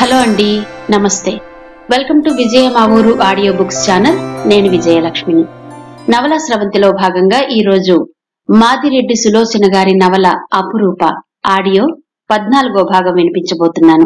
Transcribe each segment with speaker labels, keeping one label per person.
Speaker 1: hello అండి నమస్తే welcome to విజయ మా ఊరు ఆడియో బుక్స్ ఛానల్ నేను విజయలక్ష్మిని నవల స్రవంతిలో భాగంగా ఈ రోజు మాదిరెడ్డి సులోచన గారి నవల అపురూప ఆడియో పద్నాలుగో భాగం వినిపించబోతున్నాను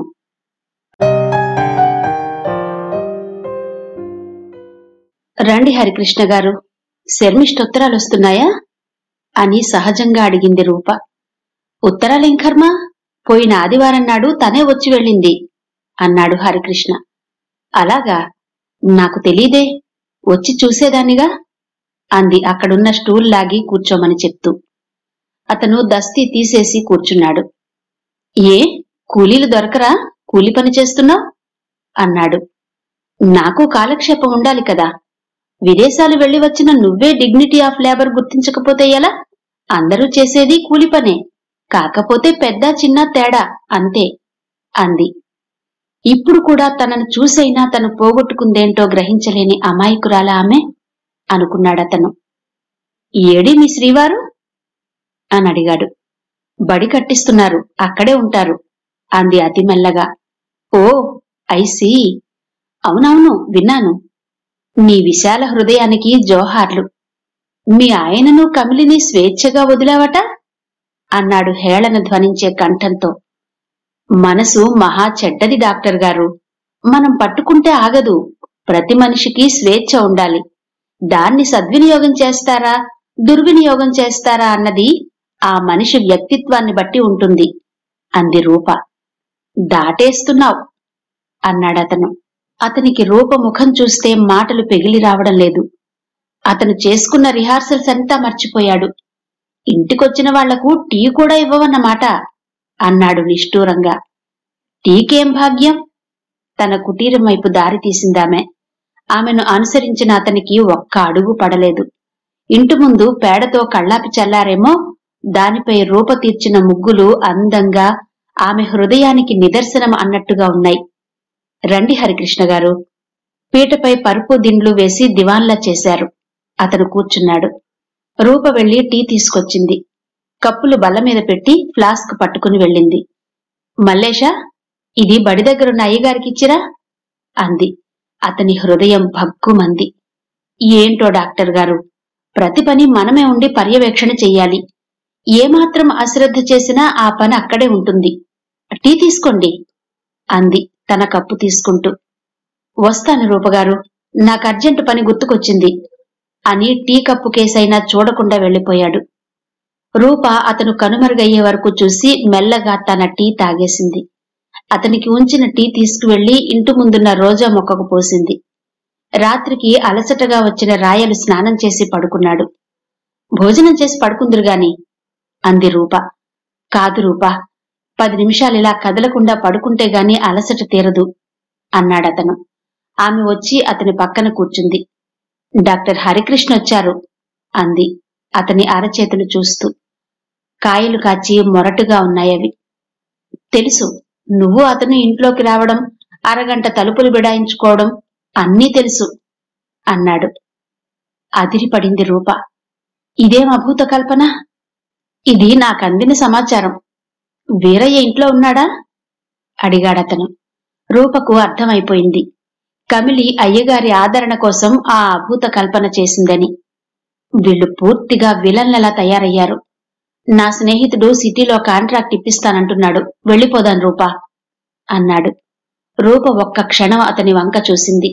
Speaker 1: రండి హరికృష్ణ గారు శర్మిష్ట ఉత్తరాలు వస్తున్నాయా అని సహజంగా అడిగింది రూప ఉత్తరాలేం కర్మ పోయిన ఆదివారం నాడు తనే వచ్చి వెళ్ళింది అన్నాడు హరికృష్ణ అలాగా నాకు తెలీదే వచ్చి చూసేదానిగా అంది అక్కడున్న స్టూల్ లాగి కూర్చోమని చెప్తూ అతను దస్తీ తీసేసి కూర్చున్నాడు ఏ కూలీలు దొరకరా కూలి పని చేస్తున్నావు అన్నాడు నాకు కాలక్షేపం ఉండాలి కదా విదేశాలు వెళ్లి వచ్చిన నువ్వే డిగ్నిటీ ఆఫ్ లేబర్ గుర్తించకపోతే ఎలా అందరూ చేసేది కూలి పనే కాకపోతే పెద్ద చిన్న తేడా అంతే అంది ఇప్పుడు కూడా తనను చూసైనా తను పోగొట్టుకుందేంటో గ్రహించలేని అమాయకురాల ఆమె అనుకున్నాడతను ఏడి మీ శ్రీవారు అని అడిగాడు బడి కట్టిస్తున్నారు అక్కడే ఉంటారు అంది అతి మెల్లగా ఓ ఐసి అవునవును విన్నాను నీ విశాల హృదయానికి జోహార్లు మీ ఆయనను కమిలిని స్వేచ్ఛగా వదిలావట అన్నాడు హేళన ధ్వనించే కంఠంతో మనసు మహా చెడ్డది డాక్టర్ గారు మనం పట్టుకుంటే ఆగదు ప్రతి మనిషికి స్వేచ్ఛ ఉండాలి దాన్ని సద్వినియోగం చేస్తారా దుర్వినియోగం చేస్తారా అన్నది ఆ మనిషి వ్యక్తిత్వాన్ని బట్టి ఉంటుంది అంది రూప దాటేస్తున్నావు అన్నాడతను అతనికి రూప ముఖం చూస్తే మాటలు పెగిలి రావడం లేదు అతను చేసుకున్న రిహార్సల్స్ అంతా మర్చిపోయాడు ఇంటికొచ్చిన వాళ్లకు టీ కూడా ఇవ్వవన్నమాట అన్నాడు నిష్ఠూరంగా టీకేం భాగ్యం తన కుటీరం వైపు దారి తీసిందామె ఆమెను అనుసరించిన అతనికి ఒక్క అడుగు పడలేదు ఇంటి ముందు పేడతో కళ్ళాపి చల్లారేమో దానిపై రూప తీర్చిన ముగ్గులు అందంగా ఆమె హృదయానికి నిదర్శనం అన్నట్టుగా ఉన్నాయి రండి హరికృష్ణ గారు పీటపై పరుపు దిండ్లు వేసి దివాన్లా చేశారు అతను కూర్చున్నాడు రూప వెళ్లి టీ తీసుకొచ్చింది కప్పులు బల్ల మీద పెట్టి ఫ్లాస్క్ పట్టుకుని వెళ్ళింది మల్లేషా ఇది బడి దగ్గరున్న అయ్యగారికిచ్చిరా అంది అతని హృదయం భగ్గుమంది ఏంటో డాక్టర్ గారు ప్రతి పని మనమే ఉండి పర్యవేక్షణ చెయ్యాలి ఏమాత్రం అశ్రద్ధ చేసినా ఆ పని అక్కడే ఉంటుంది టీ తీసుకోండి అంది తన కప్పు తీసుకుంటూ వస్తాను రూపగారు నాకు అర్జెంటు పని గుర్తుకొచ్చింది అని టీ కప్పు కేసైనా చూడకుండా వెళ్లిపోయాడు రూప అతను కనుమరుగయ్యే వరకు చూసి మెల్లగా తన టీ తాగేసింది అతనికి ఉంచిన టీ తీసుకువెళ్లి ఇంటి ముందున్న రోజా మొక్కకు పోసింది రాత్రికి అలసటగా వచ్చిన రాయలు స్నానం చేసి పడుకున్నాడు భోజనం చేసి పడుకుందురు గాని అంది రూప కాదు రూప పది నిమిషాలు ఇలా కదలకుండా పడుకుంటే గాని అలసట తీరదు అన్నాడతను ఆమె వచ్చి అతని పక్కన కూర్చుంది డాక్టర్ హరికృష్ణ వచ్చారు అంది అతని అరచేతులు చూస్తూ కాయలు కాచి మొరటుగా ఉన్నాయవి తెలుసు నువ్వు అతను ఇంట్లోకి రావడం అరగంట తలుపులు బిడాయించుకోవడం అన్నీ తెలుసు అన్నాడు అదిరిపడింది రూప ఇదేం అభూత కల్పన ఇది నాకందిన సమాచారం వీరయ్య ఇంట్లో ఉన్నాడా అడిగాడతను రూపకు అర్థమైపోయింది కమిలి అయ్యగారి ఆదరణ కోసం ఆ అభూత కల్పన చేసిందని వీళ్ళు పూర్తిగా విలన్లలా తయారయ్యారు నా స్నేహితుడు సిటీలో కాంట్రాక్ట్ ఇప్పిస్తానంటున్నాడు వెళ్ళిపోదాం రూపా అన్నాడు రూప ఒక్క క్షణం అతని వంక చూసింది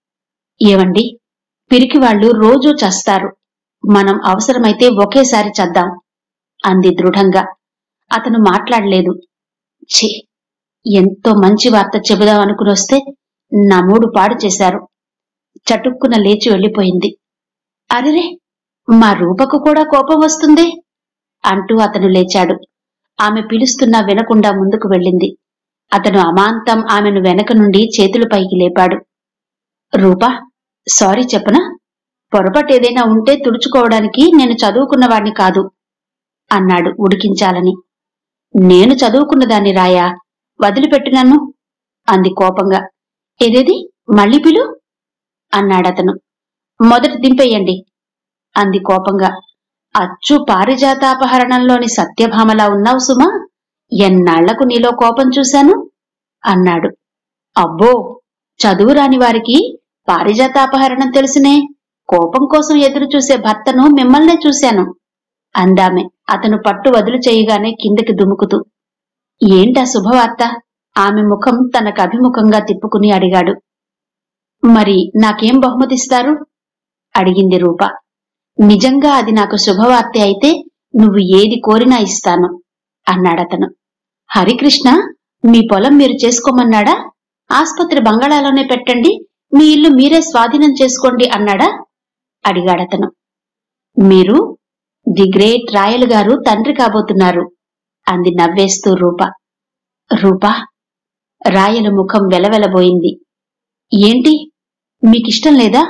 Speaker 1: ఏవండి పిరికివాళ్లు రోజూ చస్తారు మనం అవసరమైతే ఒకేసారి చద్దాం అంది దృఢంగా అతను మాట్లాడలేదు ఛీ ఎంతో మంచి వార్త చెబుదాం అనుకుని వస్తే నా మూడు పాడు చేశారు చటుక్కున లేచి వెళ్ళిపోయింది అరెరే మా రూపకు కూడా కోపం వస్తుంది అంటూ అతను లేచాడు ఆమె పిలుస్తున్నా వినకుండా ముందుకు వెళ్ళింది అతను అమాంతం ఆమెను వెనక నుండి చేతులు పైకి లేపాడు రూపా సారీ చెప్పనా పొరపాటు ఏదైనా ఉంటే తుడుచుకోవడానికి నేను చదువుకున్నవాణ్ణి కాదు అన్నాడు ఉడికించాలని నేను చదువుకున్నదాన్ని రాయా వదిలిపెట్టు నన్ను అంది కోపంగా ఏదేది మళ్ళీ పిలు అన్నాడతను మొదట దింపేయండి అంది కోపంగా అచ్చు పారిజాతాపహరణంలోని సత్యభామలా ఉన్నావు సుమా ఎన్నాళ్లకు నీలో కోపం చూశాను అన్నాడు అబ్బో చదువురాని వారికి పారిజాతాపహరణం తెలుసునే కోపం కోసం ఎదురు చూసే భర్తను మిమ్మల్నే చూశాను అందామె అతను పట్టు వదులు చేయగానే కిందకి దుముకుతూ ఏంటా శుభవార్త ఆమె ముఖం తనకు అభిముఖంగా తిప్పుకుని అడిగాడు మరి నాకేం బహుమతిస్తారు అడిగింది రూప నిజంగా అది నాకు శుభవార్త అయితే నువ్వు ఏది కోరినా ఇస్తాను అన్నాడతను హరికృష్ణ మీ పొలం మీరు చేసుకోమన్నాడా ఆస్పత్రి బంగాళాలోనే పెట్టండి మీ ఇల్లు మీరే స్వాధీనం చేసుకోండి అన్నాడా అడిగాడతను మీరు ది గ్రేట్ రాయల్ గారు తండ్రి కాబోతున్నారు అంది నవ్వేస్తూ రూప రూపా రాయల ముఖం వెలవెలబోయింది ఏంటి మీకిష్టం లేదా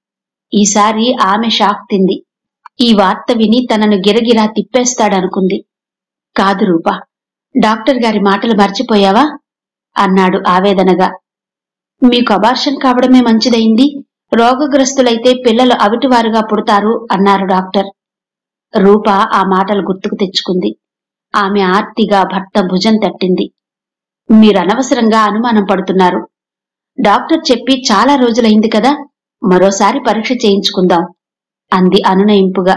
Speaker 1: ఈసారి ఆమె షాక్ తింది ఈ వార్త విని తనను గిరగిరా తిప్పేస్తాడనుకుంది కాదు రూపా డాక్టర్ గారి మాటలు మర్చిపోయావా అన్నాడు ఆవేదనగా మీకు అబార్షన్ కావడమే మంచిదైంది రోగగ్రస్తులైతే పిల్లలు అవిటివారుగా పుడతారు అన్నారు డాక్టర్ రూప ఆ మాటలు గుర్తుకు తెచ్చుకుంది ఆమె ఆర్తిగా భర్త భుజం తట్టింది మీరనవసరంగా అనుమానం పడుతున్నారు డాక్టర్ చెప్పి చాలా రోజులైంది కదా మరోసారి పరీక్ష చేయించుకుందాం అంది అనునయింపుగా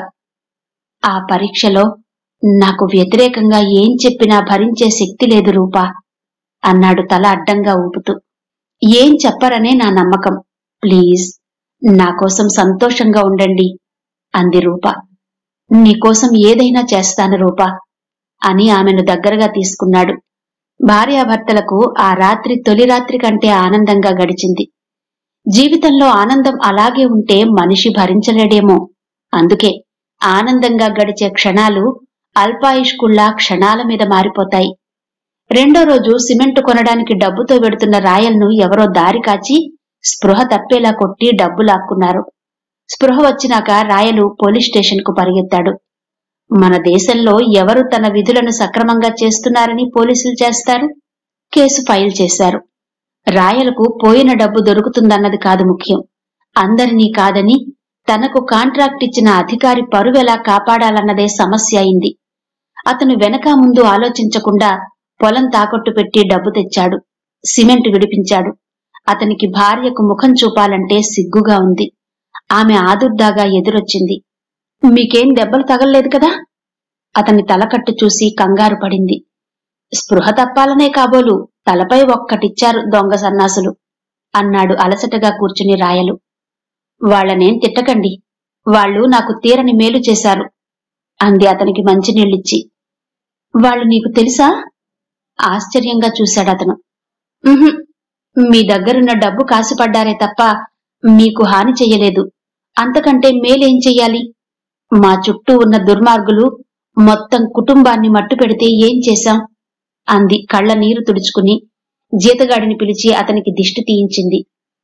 Speaker 1: ఆ పరీక్షలో నాకు వ్యతిరేకంగా ఏం చెప్పినా భరించే శక్తి లేదు రూపా అన్నాడు తల అడ్డంగా ఊపుతూ ఏం చెప్పరనే నా నమ్మకం ప్లీజ్ నా కోసం సంతోషంగా ఉండండి అంది రూప నీకోసం ఏదైనా చేస్తాను రూపా అని ఆమెను దగ్గరగా తీసుకున్నాడు భార్యాభర్తలకు ఆ రాత్రి తొలి రాత్రి కంటే ఆనందంగా గడిచింది జీవితంలో ఆనందం అలాగే ఉంటే మనిషి భరించలేడేమో అందుకే ఆనందంగా గడిచే క్షణాలు అల్పాయుష్కుల్లా క్షణాల మీద మారిపోతాయి రెండో రోజు సిమెంట్ కొనడానికి డబ్బుతో వెడుతున్న రాయల్ను ఎవరో దారి కాచి స్పృహ తప్పేలా కొట్టి డబ్బు లాక్కున్నారు స్పృహ వచ్చినాక రాయలు పోలీస్ స్టేషన్కు పరిగెత్తాడు మన దేశంలో ఎవరు తన విధులను సక్రమంగా చేస్తున్నారని పోలీసులు చేస్తారు కేసు ఫైల్ చేశారు రాయలకు పోయిన డబ్బు దొరుకుతుందన్నది కాదు ముఖ్యం అందరినీ కాదని తనకు కాంట్రాక్ట్ ఇచ్చిన అధికారి పరువెలా కాపాడాలన్నదే సమస్య అయింది అతను వెనక ముందు ఆలోచించకుండా పొలం తాకట్టు పెట్టి డబ్బు తెచ్చాడు సిమెంట్ విడిపించాడు అతనికి భార్యకు ముఖం చూపాలంటే సిగ్గుగా ఉంది ఆమె ఆదుర్దాగా ఎదురొచ్చింది మీకేం దెబ్బలు తగలలేదు కదా అతని తలకట్టు చూసి కంగారు పడింది స్పృహ తప్పాలనే కాబోలు తలపై ఒక్కటిచ్చారు దొంగ సన్నాసులు అన్నాడు అలసటగా కూర్చుని రాయలు వాళ్ళనేం తిట్టకండి వాళ్ళు నాకు తీరని మేలు చేశారు అంది అతనికి మంచినీళ్ళిచ్చి వాళ్ళు నీకు తెలుసా ఆశ్చర్యంగా చూశాడు అతను "ఉహుం, మీ దగ్గరున్న డబ్బు కాసిపడ్డారే తప్ప మీకు హాని చెయ్యలేదు అంతకంటే మేలేం చెయ్యాలి మా చుట్టూ ఉన్న దుర్మార్గులు మొత్తం కుటుంబాన్ని మట్టు పెడితే ఏం చేశాం అంది కళ్ళ నీరు తుడుచుకుని జీతగాడిని పిలిచి అతనికి దిష్టి తీయించింది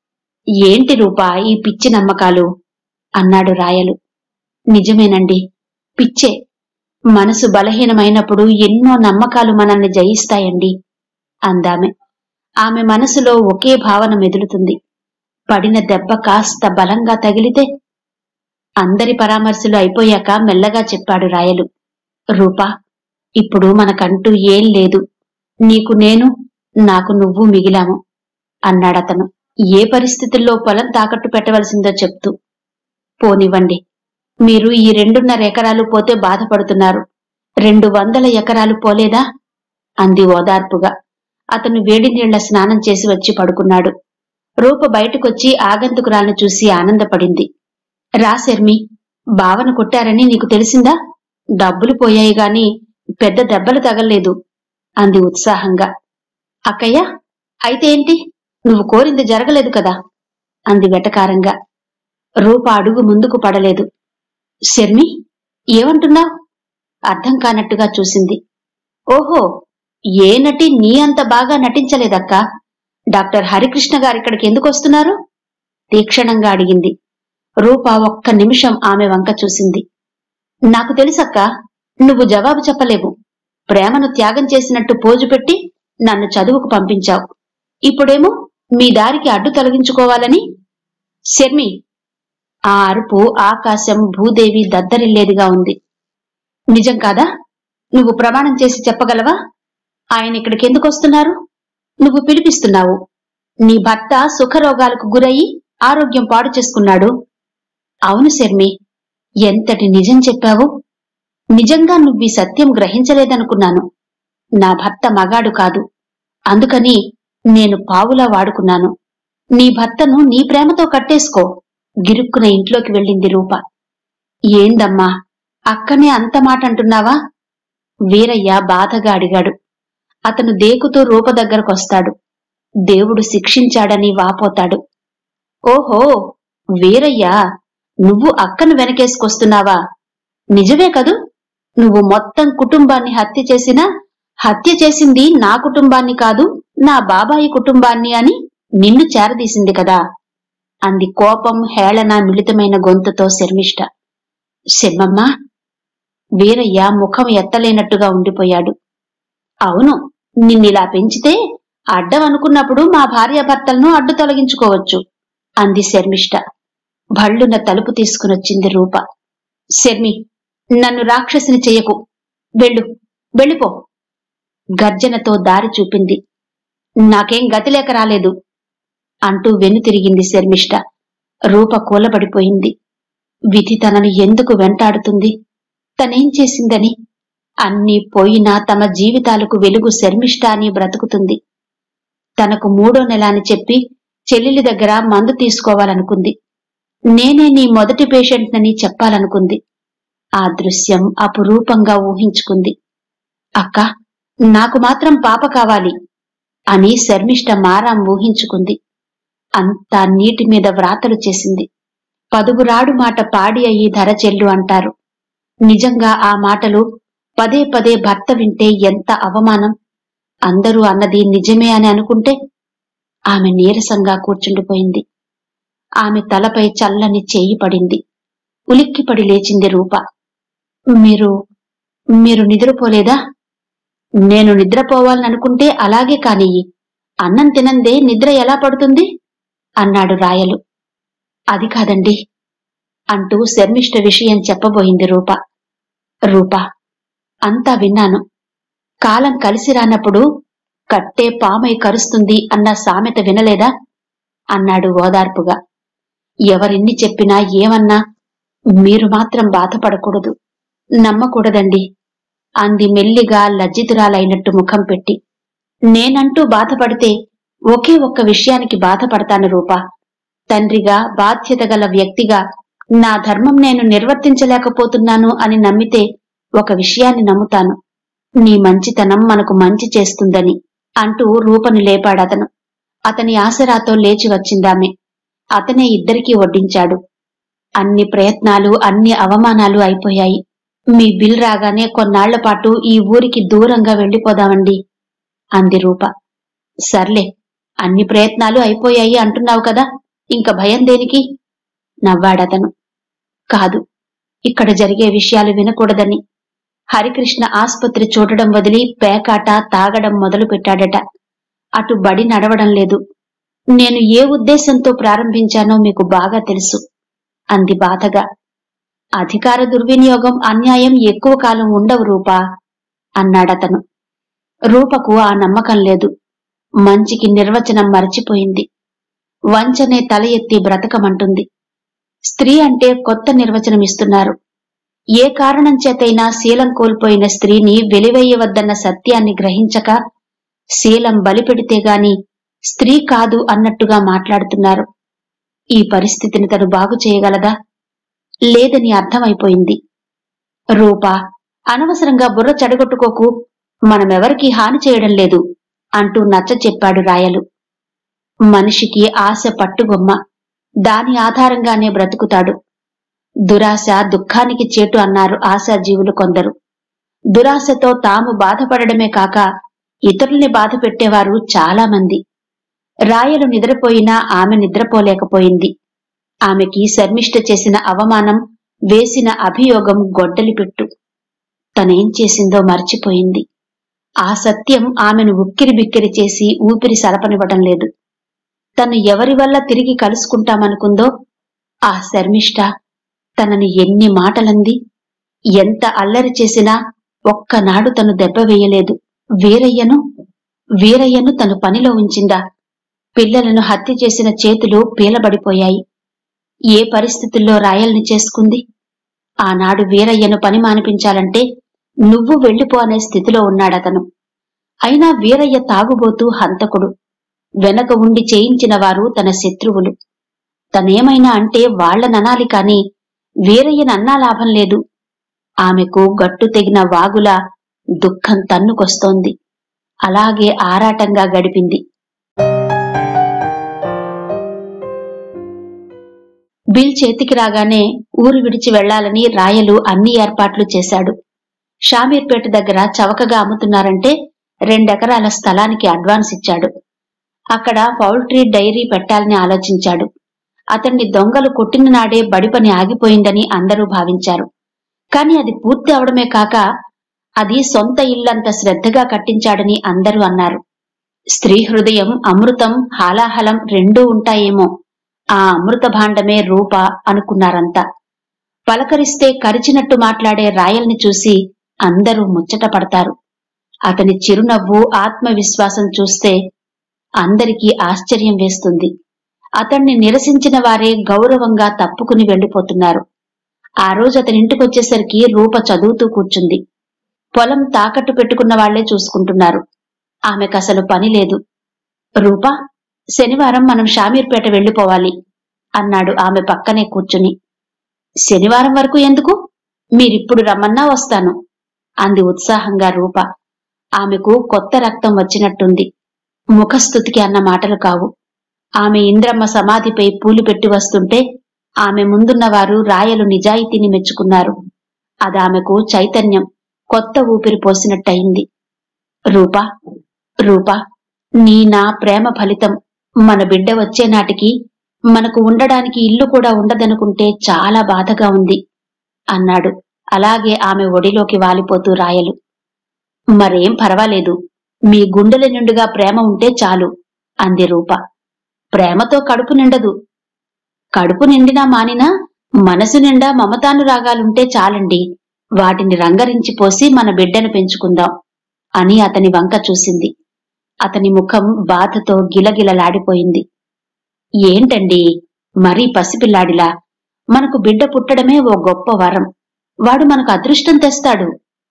Speaker 1: ఏంటి రూపా ఈ పిచ్చి నమ్మకాలు అన్నాడు రాయలు నిజమేనండి పిచ్చే మనసు బలహీనమైనప్పుడు ఎన్నో నమ్మకాలు మనల్ని జయిస్తాయండి అందామె ఆమె మనసులో ఒకే భావన మెదులుతుంది పడిన దెబ్బ కాస్త బలంగా తగిలితే అందరి పరామర్శలు అయిపోయాక మెల్లగా చెప్పాడు రాయలు రూపా ఇప్పుడు మనకంటూ ఏం లేదు నీకు నేను నాకు నువ్వు మిగిలాము అన్నాడతను ఏ పరిస్థితుల్లో పొలం తాకట్టు పెట్టవలసిందో చెప్తూ పోనివ్వండి మీరు ఈ రెండున్నర ఎకరాలు పోతే బాధపడుతున్నారు రెండు వందల ఎకరాలు పోలేదా అంది ఓదార్పుగా అతను వేడి నీళ్ల స్నానం చేసి వచ్చి పడుకున్నాడు రూప బయటకొచ్చి ఆగంతుకురాలను చూసి ఆనందపడింది రా శర్మి బావన కొట్టారని నీకు తెలిసిందా డబ్బులు పోయాయి గాని పెద్ద దెబ్బలు తగల్లేదు అంది ఉత్సాహంగా అక్కయ్య అయితే ఏంటి నువ్వు కోరింది జరగలేదు కదా అంది వెటకారంగా రూప అడుగు ముందుకు పడలేదు శర్మి ఏమంటున్నావ్ అర్థం కానట్టుగా చూసింది ఓహో ఏ నటి నీ అంత బాగా నటించలేదక్కా డాక్టర్ హరికృష్ణ గారిక్కడికి ఎందుకు వస్తున్నారు తీక్షణంగా అడిగింది రూప ఒక్క నిమిషం ఆమె వంక చూసింది నాకు తెలుసక్క నువ్వు జవాబు చెప్పలేవు ప్రేమను త్యాగం చేసినట్టు పోజు పెట్టి నన్ను చదువుకు పంపించావు ఇప్పుడేమో మీ దారికి అడ్డు తొలగించుకోవాలని శర్మి ఆ అరుపు ఆకాశం భూదేవి దద్దరిల్లేదిగా ఉంది నిజం కాదా నువ్వు ప్రమాణం చేసి చెప్పగలవా ఆయన ఇక్కడికి ఎందుకు వస్తున్నారు నువ్వు పిలిపిస్తున్నావు నీ భర్త సుఖరోగాలకు గురయి ఆరోగ్యం పాడు చేసుకున్నాడు అవును శర్మి ఎంతటి నిజం చెప్పావు నిజంగా నువ్వీ సత్యం గ్రహించలేదనుకున్నాను నా భర్త మగాడు కాదు అందుకని నేను పావులా వాడుకున్నాను నీ భర్తను నీ ప్రేమతో కట్టేసుకో గిరుక్కున ఇంట్లోకి వెళ్ళింది రూప ఏందమ్మా అక్కనే అంత మాట అంటున్నావా వీరయ్య బాధగా అడిగాడు అతను దేకుతూ రూప దగ్గరకొస్తాడు దేవుడు శిక్షించాడని వాపోతాడు ఓహో వీరయ్య నువ్వు అక్కను వెనకేసుకొస్తున్నావా నిజమే కదూ నువ్వు మొత్తం కుటుంబాన్ని హత్య చేసినా హత్య చేసింది నా కుటుంబాన్ని కాదు నా బాబాయి కుటుంబాన్ని అని నిన్ను చేరదీసింది కదా అంది కోపం హేళన మిళితమైన గొంతుతో శర్మిష్ట శర్మమ్మ వీరయ్య ముఖం ఎత్తలేనట్టుగా ఉండిపోయాడు అవును నిన్నిలా పెంచితే అడ్డం అనుకున్నప్పుడు మా భార్యాభర్తలను అడ్డు తొలగించుకోవచ్చు అంది శర్మిష్ట భళ్ళున తలుపు తీసుకునొచ్చింది రూప శర్మి నన్ను రాక్షసిని చెయ్యకు వెళ్ళు వెళ్ళిపో గర్జనతో దారి చూపింది నాకేం గతి లేక రాలేదు అంటూ వెనుతిరిగింది శర్మిష్ట రూప కూలబడిపోయింది విధి తనను ఎందుకు వెంటాడుతుంది తనేం చేసిందని అన్నీ పోయినా తమ జీవితాలకు వెలుగు శర్మిష్ట అని బ్రతుకుతుంది తనకు మూడో నెల అని చెప్పి చెల్లెలి దగ్గర మందు తీసుకోవాలనుకుంది నేనే నీ మొదటి పేషెంట్నని చెప్పాలనుకుంది ఆ దృశ్యం అపురూపంగా ఊహించుకుంది అక్క నాకు మాత్రం పాప కావాలి అని శర్మిష్ట మారాం ఊహించుకుంది అంతా నీటి మీద వ్రాతలు చేసింది పదుగురాడు మాట పాడి అయ్యి ధర చెల్లు అంటారు నిజంగా ఆ మాటలు పదే పదే భర్త వింటే ఎంత అవమానం అందరూ అన్నది నిజమే అని అనుకుంటే ఆమె నీరసంగా కూర్చుండిపోయింది ఆమె తలపై చల్లని చేయి పడింది ఉలిక్కిపడి లేచింది రూప మీరు మీరు నిద్రపోలేదా నేను నిద్రపోవాలనుకుంటే అలాగే కానియ్యి అన్నం తినందే నిద్ర ఎలా పడుతుంది అన్నాడు రాయలు అది కాదండి అంటూ శర్మిష్ట విషయం చెప్పబోయింది రూప రూప అంతా విన్నాను కాలం కలిసి రానప్పుడు కట్టే పామై కరుస్తుంది అన్న సామెత వినలేదా అన్నాడు ఓదార్పుగా ఎవరిన్ని చెప్పినా ఏమన్నా మీరు మాత్రం బాధపడకూడదు నమ్మకూడదండి అంది మెల్లిగా లజ్జితురాలైనట్టు ముఖం పెట్టి నేనంటూ బాధపడితే ఒకే ఒక్క విషయానికి బాధపడతాను రూపా తండ్రిగా బాధ్యత గల వ్యక్తిగా నా ధర్మం నేను నిర్వర్తించలేకపోతున్నాను అని నమ్మితే ఒక విషయాన్ని నమ్ముతాను నీ మంచితనం మనకు మంచి చేస్తుందని అంటూ రూపను లేపాడతను అతని ఆసరాతో లేచి వచ్చిందామె అతనే ఇద్దరికీ వడ్డించాడు అన్ని ప్రయత్నాలు అన్ని అవమానాలు అయిపోయాయి మీ బిల్ రాగానే కొన్నాళ్ల పాటు ఈ ఊరికి దూరంగా వెళ్ళిపోదామండి అంది రూప సర్లే అన్ని ప్రయత్నాలు అయిపోయాయి అంటున్నావు కదా ఇంక భయం దేనికి నవ్వాడతను కాదు ఇక్కడ జరిగే విషయాలు వినకూడదని హరికృష్ణ ఆస్పత్రి చూడడం వదిలి పేకాట తాగడం మొదలు పెట్టాడట అటు బడి నడవడం లేదు నేను ఏ ఉద్దేశంతో ప్రారంభించానో మీకు బాగా తెలుసు అంది బాధగా అధికార దుర్వినియోగం అన్యాయం ఎక్కువ కాలం ఉండవు రూపా అన్నాడతను రూపకు ఆ నమ్మకం లేదు మంచికి నిర్వచనం మరచిపోయింది వంచనే తల ఎత్తి బ్రతకమంటుంది స్త్రీ అంటే కొత్త నిర్వచనం ఇస్తున్నారు ఏ కారణం చేతైనా శీలం కోల్పోయిన స్త్రీని వెలివేయవద్దన్న సత్యాన్ని గ్రహించక శీలం బలిపెడితే గాని స్త్రీ కాదు అన్నట్టుగా మాట్లాడుతున్నారు ఈ పరిస్థితిని తను బాగు చేయగలదా లేదని అర్థమైపోయింది రూపా అనవసరంగా బుర్ర చెడగొట్టుకోకు మనమెవరికీ హాని చేయడం లేదు అంటూ నచ్చ చెప్పాడు రాయలు మనిషికి ఆశ పట్టుగొమ్మ దాని ఆధారంగానే బ్రతుకుతాడు దురాశ దుఃఖానికి చేటు అన్నారు ఆశాజీవులు కొందరు దురాశతో తాము బాధపడడమే కాక ఇతరుల్ని బాధ పెట్టేవారు చాలా మంది రాయలు నిద్రపోయినా ఆమె నిద్రపోలేకపోయింది ఆమెకి శర్మిష్ట చేసిన అవమానం వేసిన అభియోగం గొడ్డలి పెట్టు తనేం చేసిందో మర్చిపోయింది ఆ సత్యం ఆమెను ఉక్కిరి బిక్కిరి చేసి ఊపిరి సరపనివ్వటం లేదు తను ఎవరి వల్ల తిరిగి కలుసుకుంటామనుకుందో ఆ శర్మిష్ట తనని ఎన్ని మాటలంది ఎంత అల్లరి చేసినా ఒక్కనాడు తను దెబ్బ వేయలేదు వీరయ్యను వీరయ్యను తను పనిలో ఉంచిందా పిల్లలను హత్య చేసిన చేతులు పీలబడిపోయాయి ఏ పరిస్థితుల్లో రాయల్ని చేసుకుంది ఆనాడు వీరయ్యను పని మానిపించాలంటే నువ్వు వెళ్ళిపో అనే స్థితిలో ఉన్నాడతను అయినా వీరయ్య తాగుబోతూ హంతకుడు వెనక ఉండి చేయించిన వారు తన శత్రువులు తనేమైనా అంటే వాళ్లననాలి కాని వీరయ్యనన్నా లాభం లేదు ఆమెకు గట్టు తెగిన వాగులా దుఃఖం తన్నుకొస్తోంది అలాగే ఆరాటంగా గడిపింది బిల్ చేతికి రాగానే ఊరు విడిచి వెళ్లాలని రాయలు అన్ని ఏర్పాట్లు చేశాడు షామీర్పేట దగ్గర చవకగా అమ్ముతున్నారంటే రెండెకరాల స్థలానికి అడ్వాన్స్ ఇచ్చాడు అక్కడ పౌల్ట్రీ డైరీ పెట్టాలని ఆలోచించాడు అతన్ని దొంగలు కొట్టిన నాడే బడి పని ఆగిపోయిందని అందరూ భావించారు కాని అది పూర్తి అవడమే కాక అది సొంత ఇల్లంత శ్రద్ధగా కట్టించాడని అందరూ అన్నారు స్త్రీ హృదయం అమృతం హాలాహలం రెండూ ఉంటాయేమో ఆ అమృత భాండమే రూప అనుకున్నారంతా పలకరిస్తే కరిచినట్టు మాట్లాడే రాయల్ని చూసి అందరూ ముచ్చట పడతారు అతని చిరునవ్వు ఆత్మవిశ్వాసం చూస్తే అందరికీ ఆశ్చర్యం వేస్తుంది అతన్ని నిరసించిన వారే గౌరవంగా తప్పుకుని వెళ్లిపోతున్నారు ఆ రోజు అతని ఇంటికొచ్చేసరికి రూప చదువుతూ కూర్చుంది పొలం తాకట్టు పెట్టుకున్న వాళ్లే చూసుకుంటున్నారు ఆమెకసలు పని లేదు రూపా శనివారం మనం షామీర్పేట వెళ్లిపోవాలి అన్నాడు ఆమె పక్కనే కూర్చుని శనివారం వరకు ఎందుకు మీరిప్పుడు రమ్మన్నా వస్తాను అంది ఉత్సాహంగా రూప ఆమెకు కొత్త రక్తం వచ్చినట్టుంది ముఖస్థుతికి అన్న మాటలు కావు ఆమె ఇంద్రమ్మ సమాధిపై పూలు పెట్టి వస్తుంటే ఆమె ముందున్నవారు రాయలు నిజాయితీని మెచ్చుకున్నారు అదామెకు చైతన్యం కొత్త ఊపిరి పోసినట్టయింది రూపా రూపా నీ నా ప్రేమ ఫలితం మన బిడ్డ వచ్చే నాటికి మనకు ఉండడానికి ఇల్లు కూడా ఉండదనుకుంటే చాలా బాధగా ఉంది అన్నాడు అలాగే ఆమె ఒడిలోకి వాలిపోతూ రాయలు మరేం పర్వాలేదు మీ గుండెల నిండుగా ప్రేమ ఉంటే చాలు అంది రూప ప్రేమతో కడుపు నిండదు కడుపు నిండినా మానినా మనసు నిండా మమతానురాగాలుంటే చాలండి వాటిని రంగరించి పోసి మన బిడ్డను పెంచుకుందాం అని అతని వంక చూసింది అతని ముఖం బాధతో గిలగిలలాడిపోయింది ఏంటండి మరీ పసిపిల్లాడిలా మనకు బిడ్డ పుట్టడమే ఓ గొప్ప వరం వాడు మనకు అదృష్టం తెస్తాడు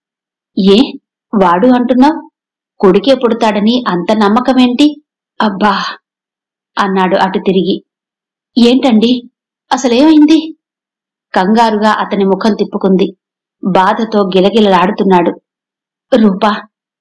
Speaker 1: ఏ వాడు అంటున్నావు కొడుకే పుడతాడని అంత నమ్మకమేంటి అబ్బా అన్నాడు అటు తిరిగి ఏంటండి అసలేమైంది కంగారుగా అతని ముఖం తిప్పుకుంది బాధతో గిలగిలలాడుతున్నాడు రూపా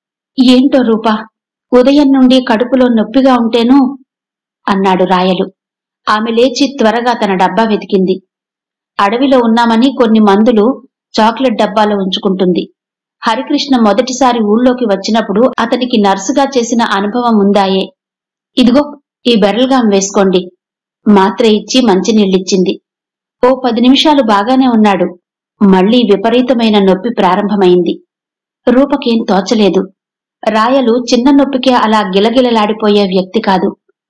Speaker 1: ఏంటో రూపా ఉదయం నుండి కడుపులో నొప్పిగా ఉంటేను అన్నాడు రాయలు ఆమె లేచి త్వరగా తన డబ్బా వెతికింది అడవిలో ఉన్నామని కొన్ని మందులు చాక్లెట్ డబ్బాలో ఉంచుకుంటుంది హరికృష్ణ మొదటిసారి ఊళ్ళోకి వచ్చినప్పుడు అతనికి నర్సుగా చేసిన అనుభవం ఉందాయే ఇదిగో ఈ బెరల్గాం వేసుకోండి మాత్ర ఇచ్చి మంచినీళ్ళిచ్చింది ఓ పది నిమిషాలు బాగానే ఉన్నాడు మళ్లీ విపరీతమైన నొప్పి ప్రారంభమైంది రూపకేం తోచలేదు రాయలు చిన్న నొప్పికే అలా గిలగిలలాడిపోయే వ్యక్తి కాదు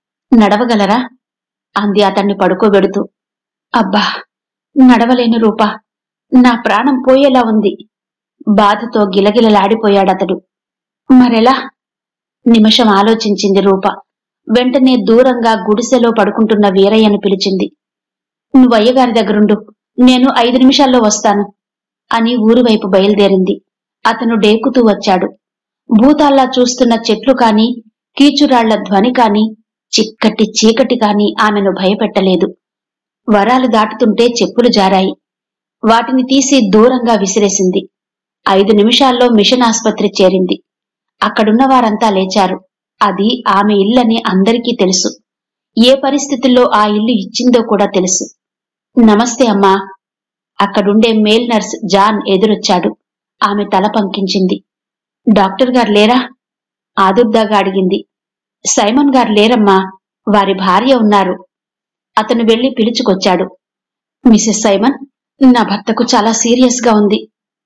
Speaker 1: నడవగలరా అంది అతన్ని పడుకోబెడుతూ అబ్బా నడవలేను రూపా నా ప్రాణం పోయేలా ఉంది బాధతో గిలగిలలాడిపోయాడతడు మరెలా నిమిషం ఆలోచించింది రూప వెంటనే దూరంగా గుడిసెలో పడుకుంటున్న వీరయ్యను పిలిచింది నువ్వు అయ్యగారి దగ్గరుండు నేను ఐదు నిమిషాల్లో వస్తాను అని ఊరువైపు బయలుదేరింది అతను డేకుతూ వచ్చాడు భూతాల్లా చూస్తున్న చెట్లు కాని కీచురాళ్ల ధ్వని కాని చిక్కటి చీకటి కాని ఆమెను భయపెట్టలేదు వరాలు దాటుతుంటే చెప్పులు జారాయి వాటిని తీసి దూరంగా విసిరేసింది ఐదు నిమిషాల్లో మిషన్ ఆస్పత్రి చేరింది అక్కడున్న వారంతా లేచారు అది ఆమె ఇల్లని అందరికీ తెలుసు ఏ పరిస్థితుల్లో ఆ ఇల్లు ఇచ్చిందో కూడా తెలుసు నమస్తే అమ్మా అక్కడుండే మేల్ నర్స్ జాన్ ఎదురొచ్చాడు ఆమె తల పంకించింది డాక్టర్ గారు లేరా ఆదుర్దాగా అడిగింది సైమన్ గారు లేరమ్మా వారి భార్య ఉన్నారు అతను వెళ్లి పిలుచుకొచ్చాడు మిసెస్ సైమన్ నా భర్తకు చాలా సీరియస్ గా ఉంది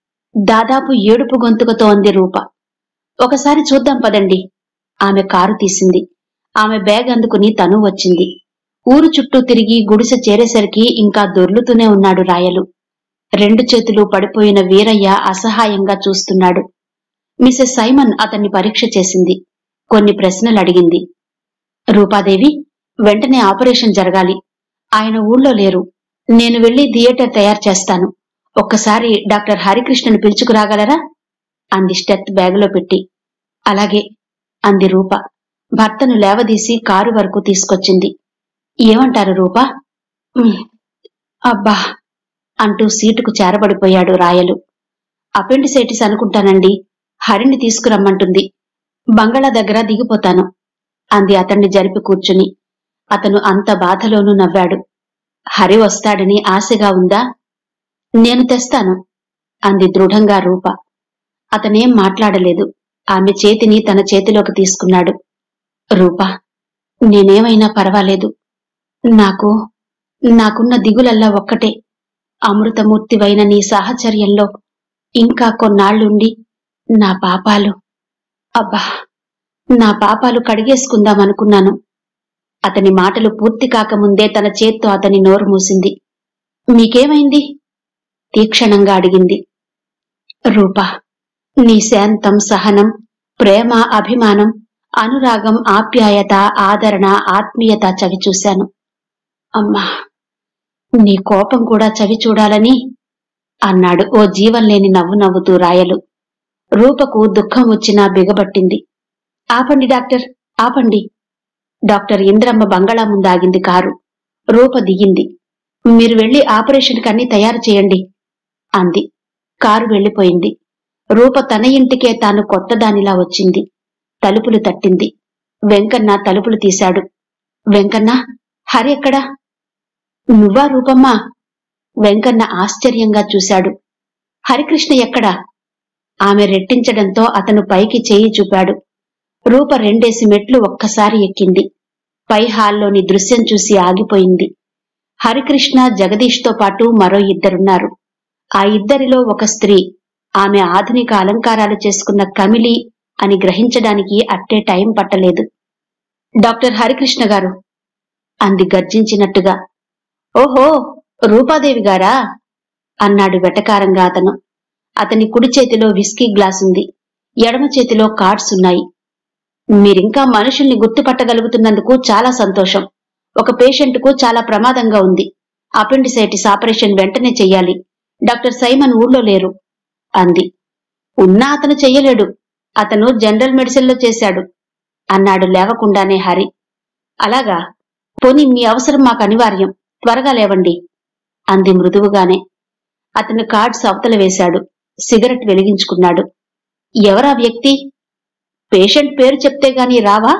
Speaker 1: దాదాపు ఏడుపు గొంతుకతో అంది రూప ఒకసారి చూద్దాం పదండి ఆమె కారు తీసింది ఆమె బ్యాగ్ అందుకుని తను వచ్చింది ఊరు చుట్టూ తిరిగి గుడిసె చేరేసరికి ఇంకా దొర్లుతూనే ఉన్నాడు రాయలు రెండు చేతులు పడిపోయిన వీరయ్య అసహాయంగా చూస్తున్నాడు మిసెస్ సైమన్ అతన్ని పరీక్ష చేసింది కొన్ని ప్రశ్నలు అడిగింది రూపాదేవి వెంటనే ఆపరేషన్ జరగాలి ఆయన ఊళ్ళో లేరు నేను వెళ్లి థియేటర్ తయారు చేస్తాను ఒక్కసారి డాక్టర్ హరికృష్ణను పిలుచుకురాగలరా అంది స్టెత్ బ్యాగులో పెట్టి అలాగే అంది రూప భర్తను లేవదీసి కారు వరకు తీసుకొచ్చింది ఏమంటారు రూపా "ఉమ్, అబ్బా అంటూ సీటుకు చేరబడిపోయాడు రాయలు అపెండిసైటిస్ అనుకుంటానండి హరిని తీసుకురమ్మంటుంది బంగళా దగ్గర దిగిపోతాను అంది అతన్ని జరిపి కూర్చుని అతను అంత బాధలోనూ నవ్వాడు హరి వస్తాడని ఆశగా ఉందా నేను తెస్తాను అంది దృఢంగా రూప అతనేం మాట్లాడలేదు ఆమె చేతిని తన చేతిలోకి తీసుకున్నాడు రూపా నేనేమైనా పర్వాలేదు నాకు నాకున్న దిగులల్లా ఒక్కటే అమృతమూర్తివైన నీ సాహచర్యంలో ఇంకా కొన్నాళ్లుండి నా పాపాలు అబ్బా నా పాపాలు కడిగేసుకుందామనుకున్నాను అతని మాటలు పూర్తి కాకముందే తన చేత్తో అతని నోరు మూసింది మీకేమైంది తీక్షణంగా అడిగింది రూపా నీ శాంతం సహనం ప్రేమ అభిమానం అనురాగం ఆప్యాయత ఆదరణ ఆత్మీయత చవి చూశాను అమ్మా నీ కోపం కూడా చవి చూడాలని అన్నాడు ఓ జీవం లేని నవ్వు నవ్వుతూ రాయలు రూపకు దుఃఖం వచ్చినా బిగబట్టింది ఆపండి డాక్టర్ ఆపండి డాక్టర్ ఇంద్రమ్మ బంగళా ముందు ఆగింది కారు రూప దిగింది మీరు వెళ్లి ఆపరేషన్ కన్నీ తయారు చేయండి అంది కారు వెళ్లిపోయింది రూప తన ఇంటికే తాను కొత్త దానిలా వచ్చింది తలుపులు తట్టింది వెంకన్న తలుపులు తీశాడు వెంకన్న హరి ఎక్కడా నువ్వా రూపమ్మా వెంకన్న ఆశ్చర్యంగా చూశాడు హరికృష్ణ ఎక్కడా ఆమె రెట్టించడంతో అతను పైకి చేయి చూపాడు రూప రెండేసి మెట్లు ఒక్కసారి ఎక్కింది పై హాల్లోని దృశ్యం చూసి ఆగిపోయింది హరికృష్ణ జగదీష్తో పాటు మరో ఇద్దరున్నారు ఆ ఇద్దరిలో ఒక స్త్రీ ఆమె ఆధునిక అలంకారాలు చేసుకున్న కమిలి అని గ్రహించడానికి అట్టే టైం పట్టలేదు డాక్టర్ హరికృష్ణ గారు అంది గర్జించినట్టుగా ఓహో రూపాదేవి గారా అన్నాడు వెటకారంగా అతను అతని కుడి చేతిలో విస్కీ గ్లాస్ ఉంది ఎడమ చేతిలో కార్డ్స్ ఉన్నాయి మీరింకా మనుషుల్ని గుర్తుపట్టగలుగుతున్నందుకు చాలా సంతోషం ఒక పేషెంట్కు చాలా ప్రమాదంగా ఉంది అపెండిసైటిస్ ఆపరేషన్ వెంటనే చెయ్యాలి డాక్టర్ సైమన్ ఊళ్ళో లేరు అంది ఉన్నా అతను చెయ్యలేడు అతను జనరల్ మెడిసిన్లో చేశాడు అన్నాడు లేవకుండానే హరి అలాగా పోనీ మీ అవసరం మాకు అనివార్యం త్వరగా లేవండి అంది మృదువుగానే అతను కార్డ్స్ అవతల వేశాడు సిగరెట్ వెలిగించుకున్నాడు ఎవరా వ్యక్తి పేషెంట్ పేరు చెప్తే గాని రావా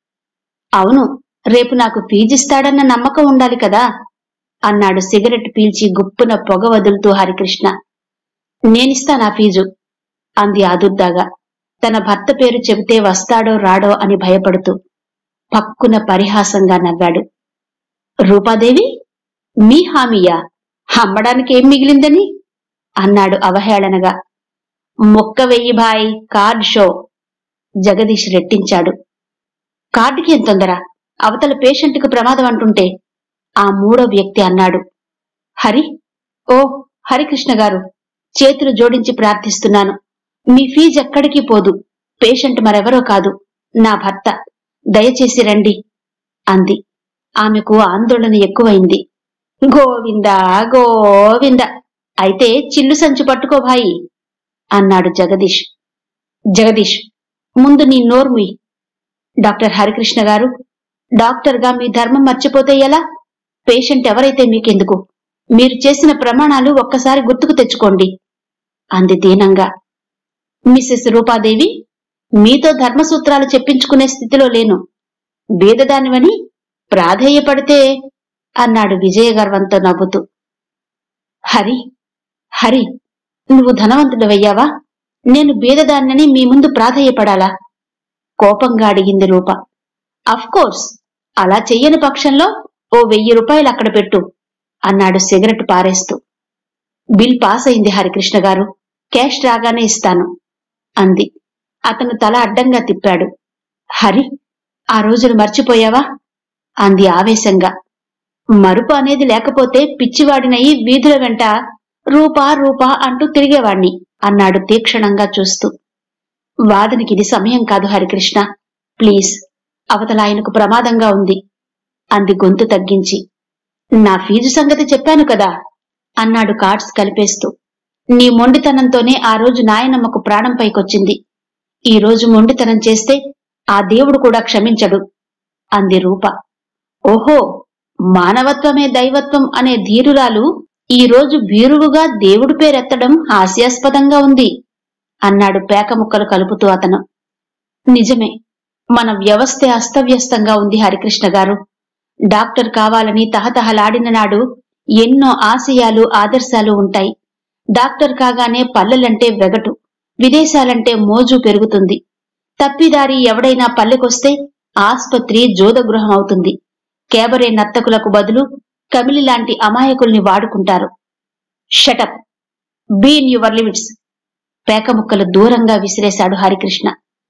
Speaker 1: అవును రేపు నాకు ఫీజిస్తాడన్న నమ్మకం ఉండాలి కదా అన్నాడు సిగరెట్ పీల్చి గుప్పున పొగ వదులుతూ హరికృష్ణ నేనిస్తానా ఫీజు అంది ఆదుర్దాగా తన భర్త పేరు చెబితే వస్తాడో రాడో అని భయపడుతూ పక్కున పరిహాసంగా నవ్వాడు రూపాదేవి మీ హామీయా అమ్మడానికి ఏం మిగిలిందని అన్నాడు అవహేళనగా మొక్క వెయ్యి భాయ్ కార్డ్ షో జగదీష్ రెట్టించాడు కార్డుకి ఏం తొందర అవతల పేషెంట్కు ప్రమాదం అంటుంటే ఆ మూడో వ్యక్తి అన్నాడు హరి ఓ హరికృష్ణ గారు చేతులు జోడించి ప్రార్థిస్తున్నాను మీ ఫీజు ఎక్కడికి పోదు పేషెంట్ మరెవరో కాదు నా భర్త దయచేసి రండి అంది ఆమెకు ఆందోళన ఎక్కువైంది గోవింద గోవింద అయితే చిల్లు సంచి పట్టుకో భాయి అన్నాడు జగదీష్ జగదీష్ ముందు నీ నోర్ముయ్ డాక్టర్ హరికృష్ణ గారు డాక్టర్గా మీ ధర్మం మర్చిపోతే ఎలా పేషెంట్ ఎవరైతే మీకెందుకు మీరు చేసిన ప్రమాణాలు ఒక్కసారి గుర్తుకు తెచ్చుకోండి అంది దీనంగా మిస్సెస్ రూపాదేవి మీతో ధర్మసూత్రాలు చెప్పించుకునే స్థితిలో లేను బీదదానివని ప్రాధేయపడితే అన్నాడు విజయగర్వంతో నవ్వుతూ హరి హరి నువ్వు ధనవంతుడవయ్యావా నేను బీదదాన్నని మీ ముందు ప్రాధేయపడాలా కోపంగా అడిగింది రూప కోర్స్ అలా చెయ్యని పక్షంలో ఓ వెయ్యి రూపాయలు అక్కడ పెట్టు అన్నాడు సిగరెట్ పారేస్తూ బిల్ పాస్ అయింది హరికృష్ణ గారు క్యాష్ రాగానే ఇస్తాను అంది అతను తల అడ్డంగా తిప్పాడు హరి ఆ రోజులు మర్చిపోయావా అంది ఆవేశంగా మరుపు అనేది లేకపోతే పిచ్చివాడినయి వీధుల వెంట రూపా రూపా అంటూ తిరిగేవాణ్ణి అన్నాడు తీక్షణంగా చూస్తూ వాదనకిది సమయం కాదు హరికృష్ణ ప్లీజ్ అవతల ఆయనకు ప్రమాదంగా ఉంది అంది గొంతు తగ్గించి నా ఫీజు సంగతి చెప్పాను కదా అన్నాడు కార్డ్స్ కలిపేస్తూ నీ మొండితనంతోనే ఆ రోజు నాయనమ్మకు ప్రాణం పైకొచ్చింది ఈ రోజు మొండితనం చేస్తే ఆ దేవుడు కూడా క్షమించడు అంది రూప ఓహో మానవత్వమే దైవత్వం అనే ధీరురాలు ఈ రోజు భీరువుగా దేవుడి పేరెత్తడం హాస్యాస్పదంగా ఉంది అన్నాడు పేక ముక్కలు కలుపుతూ అతను నిజమే మన వ్యవస్థే అస్తవ్యస్తంగా ఉంది హరికృష్ణ గారు డాక్టర్ కావాలని తహతహలాడిన నాడు ఎన్నో ఆశయాలు ఆదర్శాలు ఉంటాయి డాక్టర్ కాగానే పల్లెలంటే వెగటు విదేశాలంటే మోజు పెరుగుతుంది తప్పిదారి ఎవడైనా పల్లెకొస్తే ఆస్పత్రి జోదగృహం అవుతుంది కేబరే నర్తకులకు బదులు కమిలి లాంటి అమాయకుల్ని వాడుకుంటారు షటప్ బీన్ యువర్ లిమిట్స్ పేకముక్కలు దూరంగా విసిరేశాడు హరికృష్ణ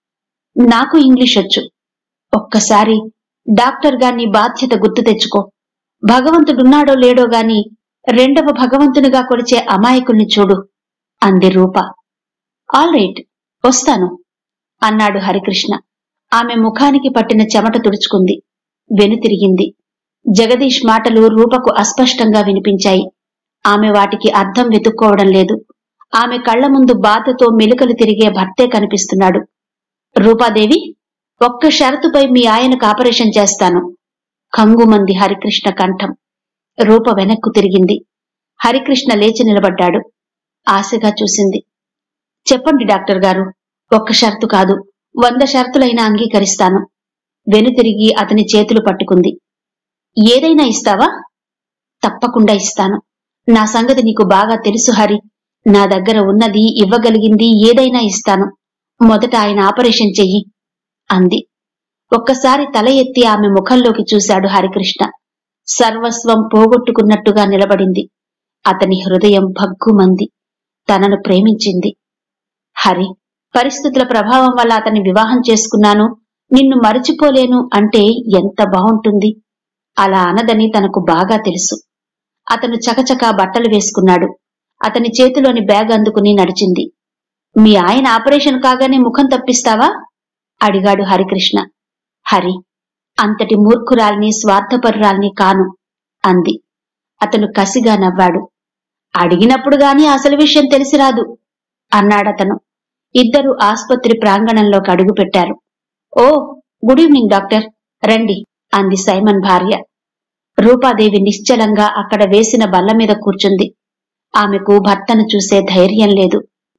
Speaker 1: నాకు ఇంగ్లీష్ వచ్చు ఒక్కసారి డాక్టర్ గాని బాధ్యత గుర్తు తెచ్చుకో భగవంతుడున్నాడో లేడో గాని రెండవ భగవంతునిగా కొలిచే అమాయకుల్ని చూడు అంది రూప ఆల్ రైట్ వస్తాను అన్నాడు హరికృష్ణ ఆమె ముఖానికి పట్టిన చెమట తుడుచుకుంది వెనుతిరిగింది జగదీష్ మాటలు రూపకు అస్పష్టంగా వినిపించాయి ఆమె వాటికి అర్థం వెతుక్కోవడం లేదు ఆమె కళ్ల ముందు బాధతో మెలికలు తిరిగే భర్తే కనిపిస్తున్నాడు రూపాదేవి ఒక్క షరతుపై మీ ఆయనకు ఆపరేషన్ చేస్తాను కంగుమంది హరికృష్ణ కంఠం రూప వెనక్కు తిరిగింది హరికృష్ణ లేచి నిలబడ్డాడు ఆశగా చూసింది చెప్పండి డాక్టర్ గారు ఒక్క షరతు కాదు వంద షరతులైనా అంగీకరిస్తాను వెనుతిరిగి అతని చేతులు పట్టుకుంది ఏదైనా ఇస్తావా తప్పకుండా ఇస్తాను నా సంగతి నీకు బాగా తెలుసు హరి నా దగ్గర ఉన్నది ఇవ్వగలిగింది ఏదైనా ఇస్తాను మొదట ఆయన ఆపరేషన్ చెయ్యి అంది ఒక్కసారి తల ఎత్తి ఆమె ముఖంలోకి చూశాడు హరికృష్ణ సర్వస్వం పోగొట్టుకున్నట్టుగా నిలబడింది అతని హృదయం భగ్గుమంది తనను ప్రేమించింది హరి పరిస్థితుల ప్రభావం వల్ల అతన్ని వివాహం చేసుకున్నాను నిన్ను మరచిపోలేను అంటే ఎంత బావుంటుంది అలా అనదని తనకు బాగా తెలుసు అతను చకచకా బట్టలు వేసుకున్నాడు అతని చేతిలోని బ్యాగ్ అందుకుని నడిచింది మీ ఆయన ఆపరేషన్ కాగానే ముఖం తప్పిస్తావా అడిగాడు హరికృష్ణ హరి అంతటి మూర్ఖురాల్ని స్వార్థపరురాల్ని కాను అంది అతను కసిగా నవ్వాడు అడిగినప్పుడు గాని అసలు విషయం తెలిసి రాదు అన్నాడతను ఇద్దరు ఆస్పత్రి ప్రాంగణంలోకి అడుగుపెట్టారు ఓ గుడ్ ఈవినింగ్ డాక్టర్ రండి అంది సైమన్ భార్య రూపాదేవి నిశ్చలంగా అక్కడ వేసిన బల్ల మీద కూర్చుంది ఆమెకు భర్తను చూసే ధైర్యం లేదు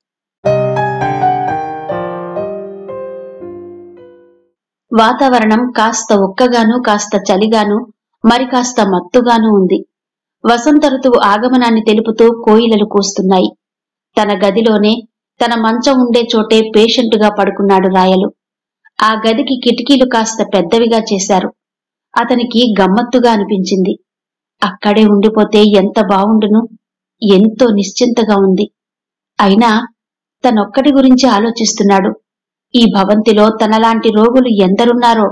Speaker 1: వాతావరణం కాస్త ఉక్కగాను కాస్త చలిగాను మరి కాస్త మత్తుగాను ఉంది వసంత ఋతువు ఆగమనాన్ని తెలుపుతూ కోయిలలు కూస్తున్నాయి తన గదిలోనే తన మంచం ఉండే చోటే పేషెంటుగా పడుకున్నాడు రాయలు ఆ గదికి కిటికీలు కాస్త పెద్దవిగా చేశారు అతనికి గమ్మత్తుగా అనిపించింది అక్కడే ఉండిపోతే ఎంత బావుండును ఎంతో నిశ్చింతగా ఉంది అయినా తనొక్కడి గురించి ఆలోచిస్తున్నాడు ఈ భవంతిలో తనలాంటి రోగులు ఎందరున్నారో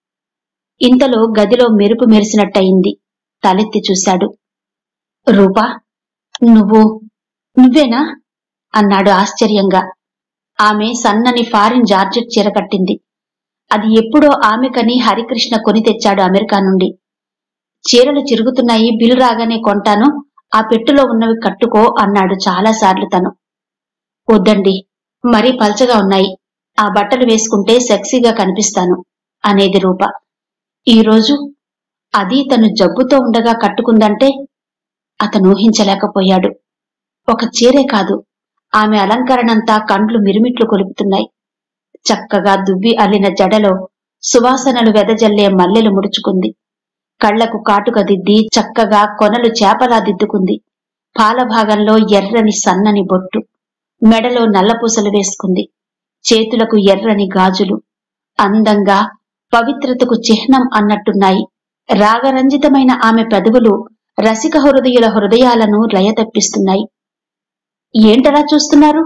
Speaker 1: ఇంతలో గదిలో మెరుపు మెరిసినట్టయింది తలెత్తి చూశాడు రూపా నువ్వు నువ్వేనా అన్నాడు ఆశ్చర్యంగా ఆమె సన్నని ఫారిన్ జార్జెట్ చీర కట్టింది అది ఎప్పుడో ఆమెకని హరికృష్ణ కొని తెచ్చాడు అమెరికా నుండి చీరలు చిరుగుతున్నాయి బిల్లు రాగానే కొంటాను ఆ పెట్టులో ఉన్నవి కట్టుకో అన్నాడు చాలాసార్లు తను వద్దండి మరీ పల్చగా ఉన్నాయి ఆ బట్టలు వేసుకుంటే సెక్సీగా కనిపిస్తాను అనేది రూప ఈరోజు అది తను జబ్బుతో ఉండగా కట్టుకుందంటే అతను ఊహించలేకపోయాడు ఒక చీరే కాదు ఆమె అలంకరణంతా కండ్లు మిరుమిట్లు కొలుపుతున్నాయి చక్కగా దువ్వి అల్లిన జడలో సువాసనలు వెదజల్లే మల్లెలు ముడుచుకుంది కళ్లకు కాటుక దిద్ది చక్కగా కొనలు చేపలా దిద్దుకుంది పాల భాగంలో ఎర్రని సన్నని బొట్టు మెడలో నల్లపూసలు వేసుకుంది చేతులకు ఎర్రని గాజులు అందంగా పవిత్రతకు చిహ్నం అన్నట్టున్నాయి రాగరంజితమైన ఆమె పెదవులు రసిక హృదయుల హృదయాలను లయతప్పిస్తున్నాయి ఏంటలా చూస్తున్నారు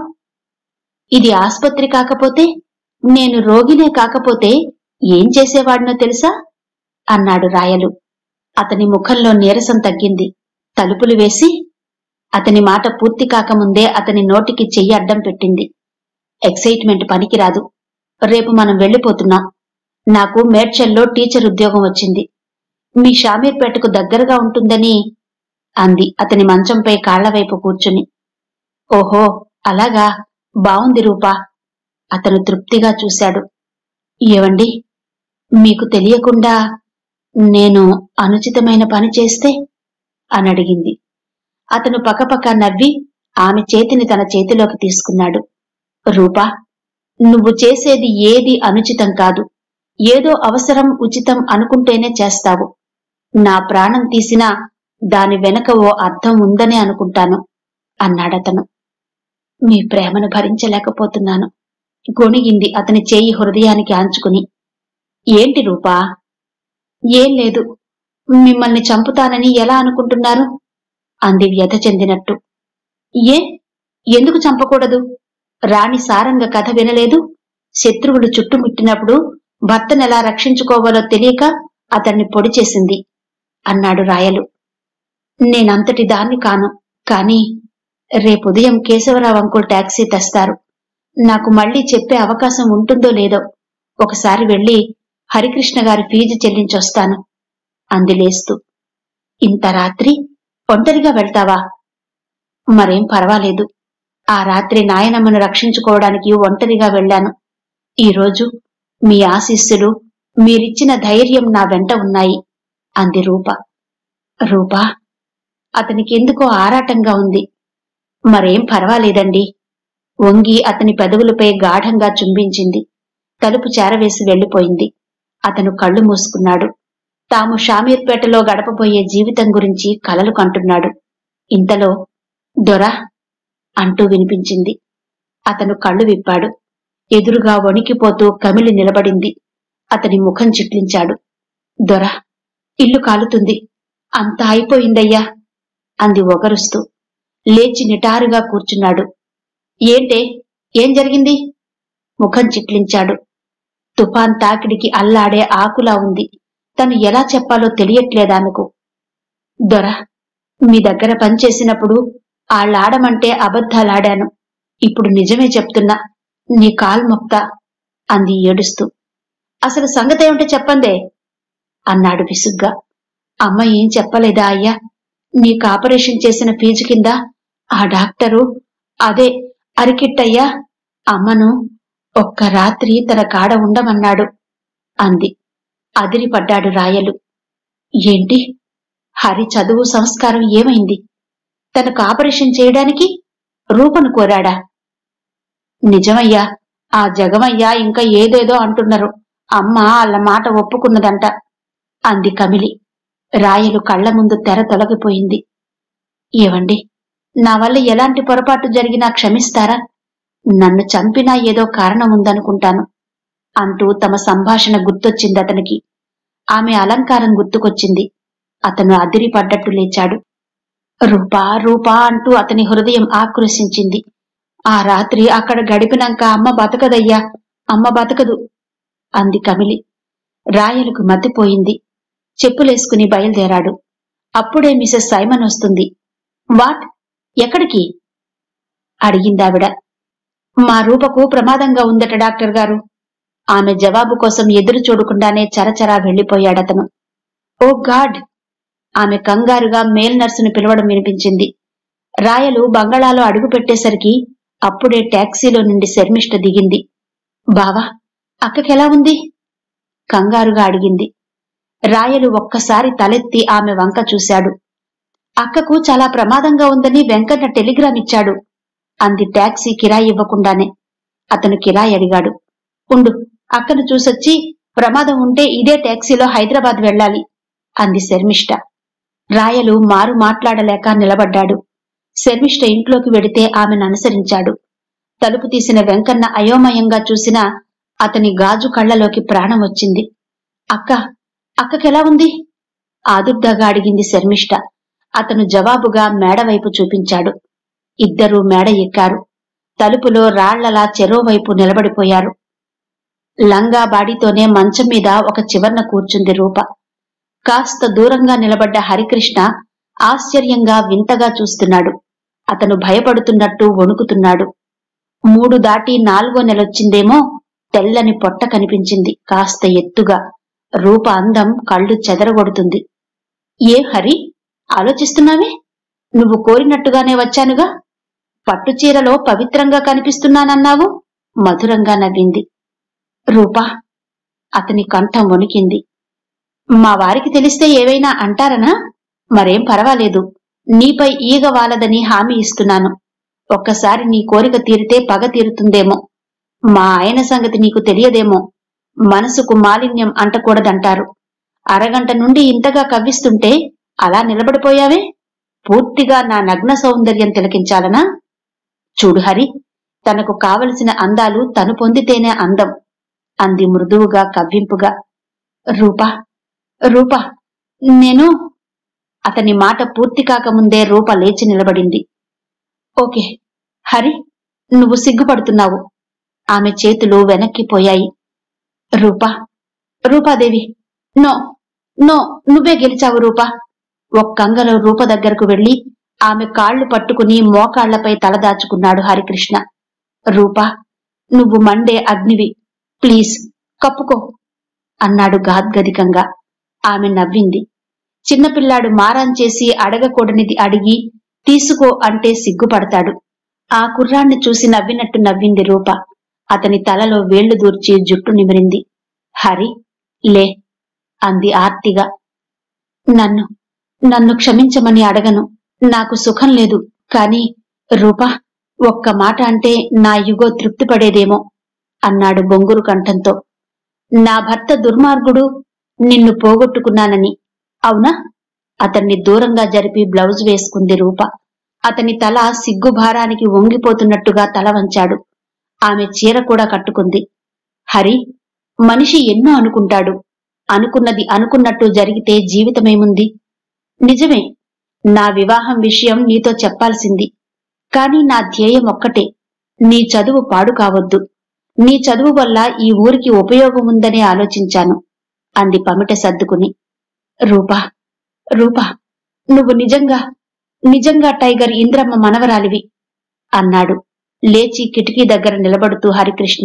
Speaker 1: ఇది ఆస్పత్రి కాకపోతే నేను రోగినే కాకపోతే ఏం చేసేవాడినో తెలుసా అన్నాడు రాయలు అతని ముఖంలో నీరసం తగ్గింది తలుపులు వేసి అతని మాట పూర్తి కాకముందే అతని నోటికి చెయ్యి అడ్డం పెట్టింది ఎక్సైట్మెంట్ పనికిరాదు రేపు మనం వెళ్ళిపోతున్నాం నాకు మేడ్చల్లో టీచర్ ఉద్యోగం వచ్చింది మీ షామీర్పేటకు దగ్గరగా ఉంటుందని అంది అతని మంచంపై కాళ్ల వైపు కూర్చుని ఓహో అలాగా బావుంది రూపా అతను తృప్తిగా చూశాడు ఏవండి మీకు తెలియకుండా నేను అనుచితమైన పని చేస్తే అని అడిగింది అతను పకపక నవ్వి ఆమె చేతిని తన చేతిలోకి తీసుకున్నాడు రూపా నువ్వు చేసేది ఏది అనుచితం కాదు ఏదో అవసరం ఉచితం అనుకుంటేనే చేస్తావు నా ప్రాణం తీసినా దాని వెనక ఓ అర్థం ఉందనే అనుకుంటాను అన్నాడతను మీ ప్రేమను భరించలేకపోతున్నాను గొణిగింది అతని చేయి హృదయానికి ఆంచుకుని ఏంటి రూపా ఏం లేదు మిమ్మల్ని చంపుతానని ఎలా అనుకుంటున్నారు అంది వ్యధ చెందినట్టు ఏ ఎందుకు చంపకూడదు రాణి సారంగ కథ వినలేదు శత్రువులు చుట్టుముట్టినప్పుడు భర్తనెలా రక్షించుకోవాలో తెలియక అతన్ని పొడి చేసింది అన్నాడు రాయలు నేనంతటి దాన్ని కాను కాని రేపు ఉదయం కేశవరావు అంకుల్ టాక్సీ తెస్తారు నాకు మళ్ళీ చెప్పే అవకాశం ఉంటుందో లేదో ఒకసారి వెళ్ళి హరికృష్ణ గారి ఫీజు చెల్లించొస్తాను అంది లేస్తూ ఇంత రాత్రి ఒంటరిగా వెళ్తావా మరేం పర్వాలేదు ఆ రాత్రి నాయనమ్మను రక్షించుకోవడానికి ఒంటరిగా వెళ్ళాను ఈరోజు మీ ఆశీస్సులు మీరిచ్చిన ధైర్యం నా వెంట ఉన్నాయి అంది రూప రూపా అతనికెందుకో ఆరాటంగా ఉంది మరేం పర్వాలేదండి వంగి అతని పెదవులపై గాఢంగా చుంబించింది తలుపు చేరవేసి వెళ్లిపోయింది అతను కళ్ళు మూసుకున్నాడు తాము షామీర్పేటలో గడపబోయే జీవితం గురించి కలలు కంటున్నాడు ఇంతలో దొరా అంటూ వినిపించింది అతను కళ్ళు విప్పాడు ఎదురుగా వణికిపోతూ కమిలి నిలబడింది అతని ముఖం చిట్లించాడు దొర ఇల్లు కాలుతుంది అంత అయిపోయిందయ్యా అంది ఒగరుస్తూ లేచి నిటారుగా కూర్చున్నాడు ఏంటే ఏం జరిగింది ముఖం చిట్లించాడు తుఫాన్ తాకిడికి అల్లాడే ఆకులా ఉంది తను ఎలా చెప్పాలో తెలియట్లేదామెకు దొర మీ దగ్గర పనిచేసినప్పుడు ఆళ్ళాడమంటే అబద్ధాలాడాను ఇప్పుడు నిజమే చెప్తున్నా నీ కాల్ మొక్తా అంది ఏడుస్తూ అసలు సంగతేమిటో చెప్పందే అన్నాడు విసుగ్గా అమ్మ ఏం చెప్పలేదా అయ్యా నీకు ఆపరేషన్ చేసిన ఫీజు కింద ఆ డాక్టరు అదే అరికిట్టయ్యా అమ్మను ఒక్క రాత్రి తన కాడ ఉండమన్నాడు అంది అదిరిపడ్డాడు రాయలు ఏంటి హరి చదువు సంస్కారం ఏమైంది తనకు ఆపరేషన్ చేయడానికి రూపను కోరాడా నిజమయ్యా ఆ జగమయ్య ఇంకా ఏదేదో అంటున్నారు అమ్మ వాళ్ళ మాట ఒప్పుకున్నదంట అంది కమిలి రాయలు కళ్ల ముందు తెర తొలగిపోయింది ఏవండి నా వల్ల ఎలాంటి పొరపాటు జరిగినా క్షమిస్తారా నన్ను చంపినా ఏదో కారణం ఉందనుకుంటాను అంటూ తమ సంభాషణ గుర్తొచ్చింది అతనికి ఆమె అలంకారం గుర్తుకొచ్చింది అతను అదిరిపడ్డట్టు లేచాడు రూపా రూపా అంటూ అతని హృదయం ఆక్రోశించింది ఆ రాత్రి అక్కడ గడిపినాక అమ్మ బతకదయ్యా అమ్మ బతకదు అంది కమిలి రాయలకు మతిపోయింది చెప్పులేసుకుని బయలుదేరాడు అప్పుడే మిసెస్ సైమన్ వస్తుంది వాట్ ఎక్కడికి అడిగిందావిడ మా రూపకు ప్రమాదంగా ఉందట డాక్టర్ గారు ఆమె జవాబు కోసం ఎదురు చూడకుండానే చరచరా వెళ్లిపోయాడతను ఓ గాడ్ ఆమె కంగారుగా మేల్ నర్సును పిలవడం వినిపించింది రాయలు బంగళాలో అడుగు పెట్టేసరికి అప్పుడే టాక్సీలో నుండి శర్మిష్ట దిగింది బావా అక్కకెలా ఉంది కంగారుగా అడిగింది రాయలు ఒక్కసారి తలెత్తి ఆమె వంక చూశాడు అక్కకు చాలా ప్రమాదంగా ఉందని వెంకన్న టెలిగ్రామ్ ఇచ్చాడు అంది టాక్సీ కిరాయి ఇవ్వకుండానే అతను కిరాయి అడిగాడు ఉండు అక్కను చూసొచ్చి ప్రమాదం ఉంటే ఇదే టాక్సీలో హైదరాబాద్ వెళ్ళాలి అంది శర్మిష్ట రాయలు మారు మాట్లాడలేక నిలబడ్డాడు శర్మిష్ట ఇంట్లోకి వెడితే ఆమెను అనుసరించాడు తలుపు తీసిన వెంకన్న అయోమయంగా చూసినా అతని గాజు కళ్ళలోకి ప్రాణం వచ్చింది అక్క అక్కకెలా ఉంది ఆదుర్దాగా అడిగింది శర్మిష్ట అతను జవాబుగా మేడవైపు చూపించాడు ఇద్దరూ మేడ ఎక్కారు తలుపులో రాళ్లలా చెరోవైపు నిలబడిపోయారు లంగా బాడితోనే మంచం మీద ఒక చివర్న కూర్చుంది రూప కాస్త దూరంగా నిలబడ్డ హరికృష్ణ ఆశ్చర్యంగా వింతగా చూస్తున్నాడు అతను భయపడుతున్నట్టు వణుకుతున్నాడు మూడు దాటి నాలుగో నెలొచ్చిందేమో తెల్లని పొట్ట కనిపించింది కాస్త ఎత్తుగా రూప అందం కళ్ళు చెదరగొడుతుంది ఏ హరి ఆలోచిస్తున్నావే నువ్వు కోరినట్టుగానే వచ్చానుగా పట్టుచీరలో పవిత్రంగా కనిపిస్తున్నానన్నావు మధురంగా నవ్వింది రూపా అతని కంఠం వణికింది మా వారికి తెలిస్తే ఏవైనా అంటారనా మరేం పర్వాలేదు నీపై ఈగ వాలదని హామీ ఇస్తున్నాను ఒక్కసారి నీ కోరిక తీరితే పగ తీరుతుందేమో మా ఆయన సంగతి నీకు తెలియదేమో మనసుకు మాలిన్యం అంటకూడదంటారు అరగంట నుండి ఇంతగా కవ్విస్తుంటే అలా నిలబడిపోయావే పూర్తిగా నా నగ్న సౌందర్యం తిలకించాలనా చూడు హరి తనకు కావలసిన అందాలు తను పొందితేనే అందం అంది మృదువుగా కవ్వింపుగా రూపా రూపా నేను అతని మాట పూర్తి కాకముందే రూప లేచి నిలబడింది ఓకే హరి నువ్వు సిగ్గుపడుతున్నావు ఆమె చేతులు వెనక్కిపోయాయి రూపా రూపాదేవి నో నో నువ్వే గెలిచావు రూపా ఒక్కంగలో రూప దగ్గరకు వెళ్లి ఆమె కాళ్లు పట్టుకుని మోకాళ్లపై తలదాచుకున్నాడు హరికృష్ణ రూపా నువ్వు మండే అగ్నివి ప్లీజ్ కప్పుకో అన్నాడు గాద్గదికంగా ఆమె నవ్వింది చిన్నపిల్లాడు మారాం చేసి అడగకూడనిది అడిగి తీసుకో అంటే సిగ్గుపడతాడు ఆ కుర్రాన్ని చూసి నవ్వినట్టు నవ్వింది రూప అతని తలలో వేళ్లు దూర్చి జుట్టు నిమిరింది హరి లే అంది ఆర్తిగా నన్ను నన్ను క్షమించమని అడగను నాకు సుఖం లేదు కాని రూపా ఒక్క మాట అంటే నా యుగో తృప్తి పడేదేమో అన్నాడు బొంగురు కంఠంతో నా భర్త దుర్మార్గుడు నిన్ను పోగొట్టుకున్నానని అవునా అతన్ని దూరంగా జరిపి బ్లౌజ్ వేసుకుంది రూప అతని తల సిగ్గుభారానికి వంగిపోతున్నట్టుగా తల వంచాడు ఆమె చీర కూడా కట్టుకుంది హరి మనిషి ఎన్నో అనుకుంటాడు అనుకున్నది అనుకున్నట్టు జరిగితే జీవితమేముంది నిజమే నా వివాహం విషయం నీతో చెప్పాల్సింది కాని నా ధ్యేయం ఒక్కటే నీ చదువు పాడు కావద్దు నీ చదువు వల్ల ఈ ఊరికి ఉపయోగం ఉందనే ఆలోచించాను అంది పమిట సర్దుకుని రూపా రూపా నువ్వు నిజంగా నిజంగా టైగర్ ఇంద్రమ్మ మనవరాలివి అన్నాడు లేచి కిటికీ దగ్గర నిలబడుతూ హరికృష్ణ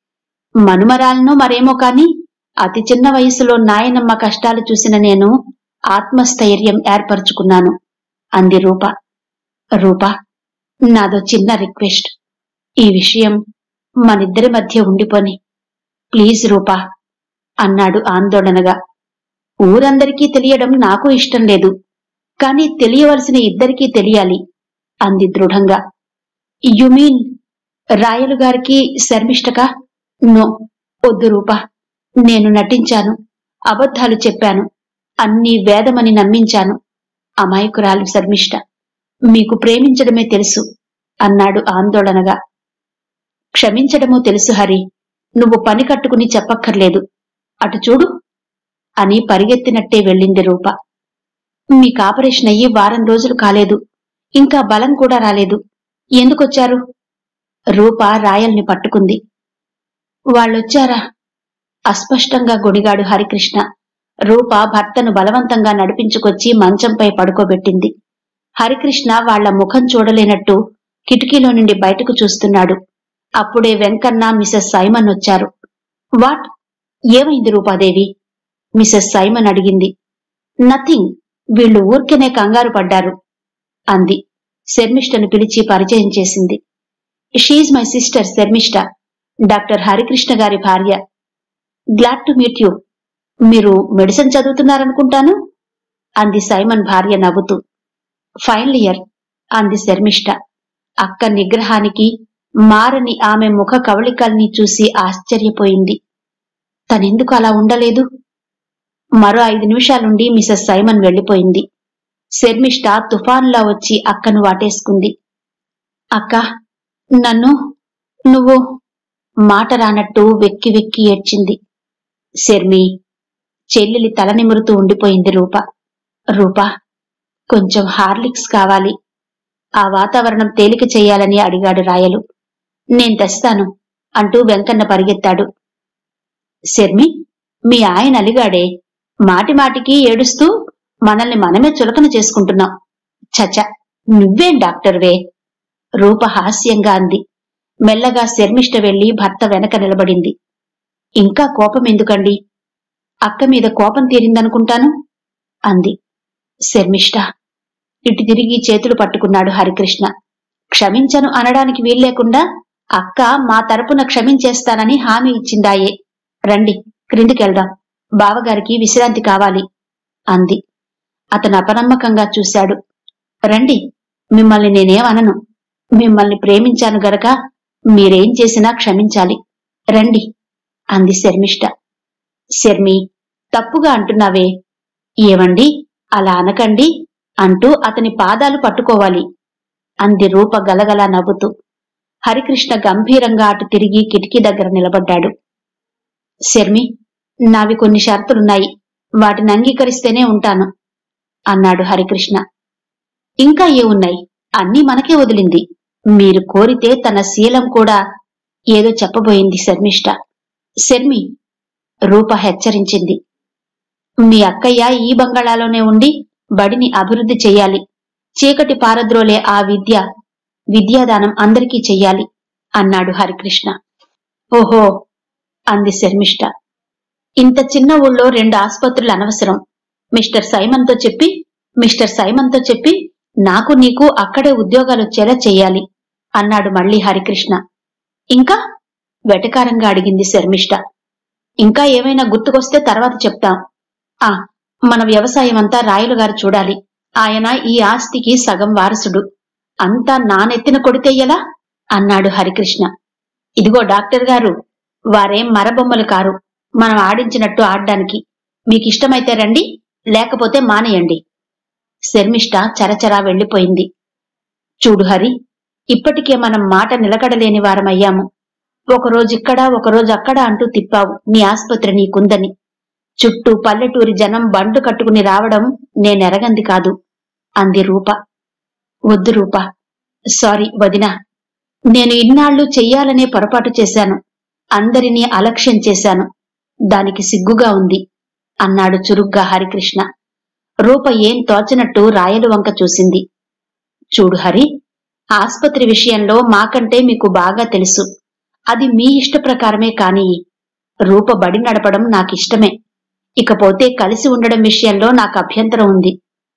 Speaker 1: మనుమరాలనో మరేమో కాని అతి చిన్న వయసులో నాయనమ్మ కష్టాలు చూసిన నేను ఆత్మస్థైర్యం ఏర్పరచుకున్నాను అంది రూప రూప నాదో చిన్న రిక్వెస్ట్ ఈ విషయం మనిద్దరి మధ్య ఉండిపోని ప్లీజ్ రూపా అన్నాడు ఆందోళనగా ఊరందరికీ తెలియడం నాకు ఇష్టం లేదు కాని తెలియవలసిన ఇద్దరికీ తెలియాలి అంది దృఢంగా యు మీన్ రాయలు గారికి శర్మిష్టకా నో వద్దు రూపా నేను నటించాను అబద్ధాలు చెప్పాను అన్నీ వేదమని నమ్మించాను అమాయకురాలు శర్మిష్ట మీకు ప్రేమించడమే తెలుసు అన్నాడు ఆందోళనగా క్షమించడమో తెలుసు హరి నువ్వు పని కట్టుకుని చెప్పక్కర్లేదు అటు చూడు అని పరిగెత్తినట్టే వెళ్ళింది రూప మీకు ఆపరేషన్ అయ్యి వారం రోజులు కాలేదు ఇంకా బలం కూడా రాలేదు ఎందుకొచ్చారు రూప రాయల్ని పట్టుకుంది వాళ్ళొచ్చారా అస్పష్టంగా గొడిగాడు హరికృష్ణ రూప భర్తను బలవంతంగా నడిపించుకొచ్చి మంచంపై పడుకోబెట్టింది హరికృష్ణ వాళ్ల ముఖం చూడలేనట్టు కిటికీలో నుండి బయటకు చూస్తున్నాడు అప్పుడే వెంకన్న మిసెస్ సైమన్ వచ్చారు వాట్ ఏమైంది రూపాదేవి మిసెస్ సైమన్ అడిగింది నథింగ్ వీళ్ళు ఊరికనే కంగారు పడ్డారు అంది శర్మిష్టను పిలిచి పరిచయం చేసింది she's my sister Sharmishta doctor Harikrishna గారి భార్య గ్లాడ్ టు మీట్ యూ మీరు మెడిసిన్ చదువుతున్నారనుకుంటాను అంది సైమన్ భార్య నవ్వుతూ ఫైనల్ ఇయర్ అంది శర్మిష్ట అక్క నిగ్రహానికి మారని ఆమె ముఖ కవళికల్ని చూసి ఆశ్చర్యపోయింది తనెందుకు అలా ఉండలేదు మరో ఐదు నిమిషాలుండి మిసెస్ సైమన్ వెళ్లిపోయింది శర్మిష్ట తుఫాన్లా వచ్చి అక్కను వాటేసుకుంది అక్క నన్ను నువ్వు మాట రానట్టు వెక్కి వెక్కి ఏడ్చింది శర్మి చెల్లెలి తల నిమురుతూ ఉండిపోయింది రూప రూప కొంచెం హార్లిక్స్ కావాలి ఆ వాతావరణం తేలిక చేయాలని అడిగాడు రాయలు నేను తెస్తాను అంటూ వెంకన్న పరిగెత్తాడు శర్మి మీ ఆయన అలిగాడే మాటి మాటికి ఏడుస్తూ మనల్ని మనమే చులకన చేసుకుంటున్నాం చచ నువ్వేం డాక్టర్వే రూప హాస్యంగా అంది మెల్లగా శర్మిష్ట వెళ్లి భర్త వెనక నిలబడింది ఇంకా కోపం ఎందుకండి అక్క మీద కోపం తీరిందనుకుంటాను అంది శర్మిష్ట ఇటు తిరిగి చేతులు పట్టుకున్నాడు హరికృష్ణ క్షమించను అనడానికి వీల్లేకుండా అక్క మా తరపున క్షమించేస్తానని హామీ ఇచ్చిందాయే రండి క్రిందికెళ్దాం బావగారికి విశ్రాంతి కావాలి అంది అతను అపనమ్మకంగా చూశాడు రండి మిమ్మల్ని నేనేమనను మిమ్మల్ని ప్రేమించాను గనక మీరేం చేసినా క్షమించాలి రండి అంది శర్మిష్ట శర్మి తప్పుగా అంటున్నావే ఏవండి అలా అనకండి అంటూ అతని పాదాలు పట్టుకోవాలి అంది రూప గలగలా నవ్వుతూ హరికృష్ణ గంభీరంగా అటు తిరిగి కిటికీ దగ్గర నిలబడ్డాడు శర్మి నావి కొన్ని షరతులున్నాయి వాటిని అంగీకరిస్తేనే ఉంటాను అన్నాడు హరికృష్ణ ఇంకా ఏ ఉన్నాయి అన్నీ మనకే వదిలింది మీరు కోరితే తన శీలం కూడా ఏదో చెప్పబోయింది శర్మిష్ట శర్మి రూప హెచ్చరించింది మీ అక్కయ్య ఈ బంగాళాలోనే ఉండి బడిని అభివృద్ధి చెయ్యాలి చీకటి పారద్రోలే ఆ విద్య విద్యాదానం అందరికీ చెయ్యాలి అన్నాడు హరికృష్ణ ఓహో అంది శర్మిష్ట ఇంత చిన్న ఊళ్ళో రెండు ఆసుపత్రులు అనవసరం మిస్టర్ సైమన్తో చెప్పి మిస్టర్ సైమన్తో చెప్పి నాకు నీకు అక్కడే ఉద్యోగాలు వచ్చేలా చెయ్యాలి అన్నాడు మళ్ళీ హరికృష్ణ ఇంకా వెటకారంగా అడిగింది శర్మిష్ట ఇంకా ఏమైనా గుర్తుకొస్తే తర్వాత చెప్తాం ఆ మన వ్యవసాయం అంతా రాయలు గారు చూడాలి ఆయన ఈ ఆస్తికి సగం వారసుడు అంతా నానెత్తిన కొడితే ఎలా అన్నాడు హరికృష్ణ ఇదిగో డాక్టర్ గారు వారేం మరబొమ్మలు కారు మనం ఆడించినట్టు ఆడ్డానికి మీకిష్టమైతే రండి లేకపోతే మానేయండి శర్మిష్ట చరచరా వెళ్లిపోయింది చూడు హరి ఇప్పటికే మనం మాట నిలకడలేని వారమయ్యాము ఒకరోజిక్కడ ఒకరోజు అక్కడ అంటూ తిప్పావు నీ ఆస్పత్రి నీకుందని చుట్టూ పల్లెటూరి జనం బండు కట్టుకుని రావడం నేనెరగంది కాదు అంది రూప వద్దు రూప సారీ వదినా నేను ఇన్నాళ్లు చెయ్యాలనే పొరపాటు చేశాను అందరినీ అలక్ష్యం చేశాను దానికి సిగ్గుగా ఉంది అన్నాడు చురుగ్గా హరికృష్ణ రూప ఏం తోచనట్టు రాయలు వంక చూసింది చూడు హరి ఆస్పత్రి విషయంలో మాకంటే మీకు బాగా తెలుసు అది మీ ఇష్ట ప్రకారమే కాని రూప బడి నడపడం నాకిష్టమే ఇకపోతే కలిసి ఉండడం విషయంలో నాకు అభ్యంతరం ఉంది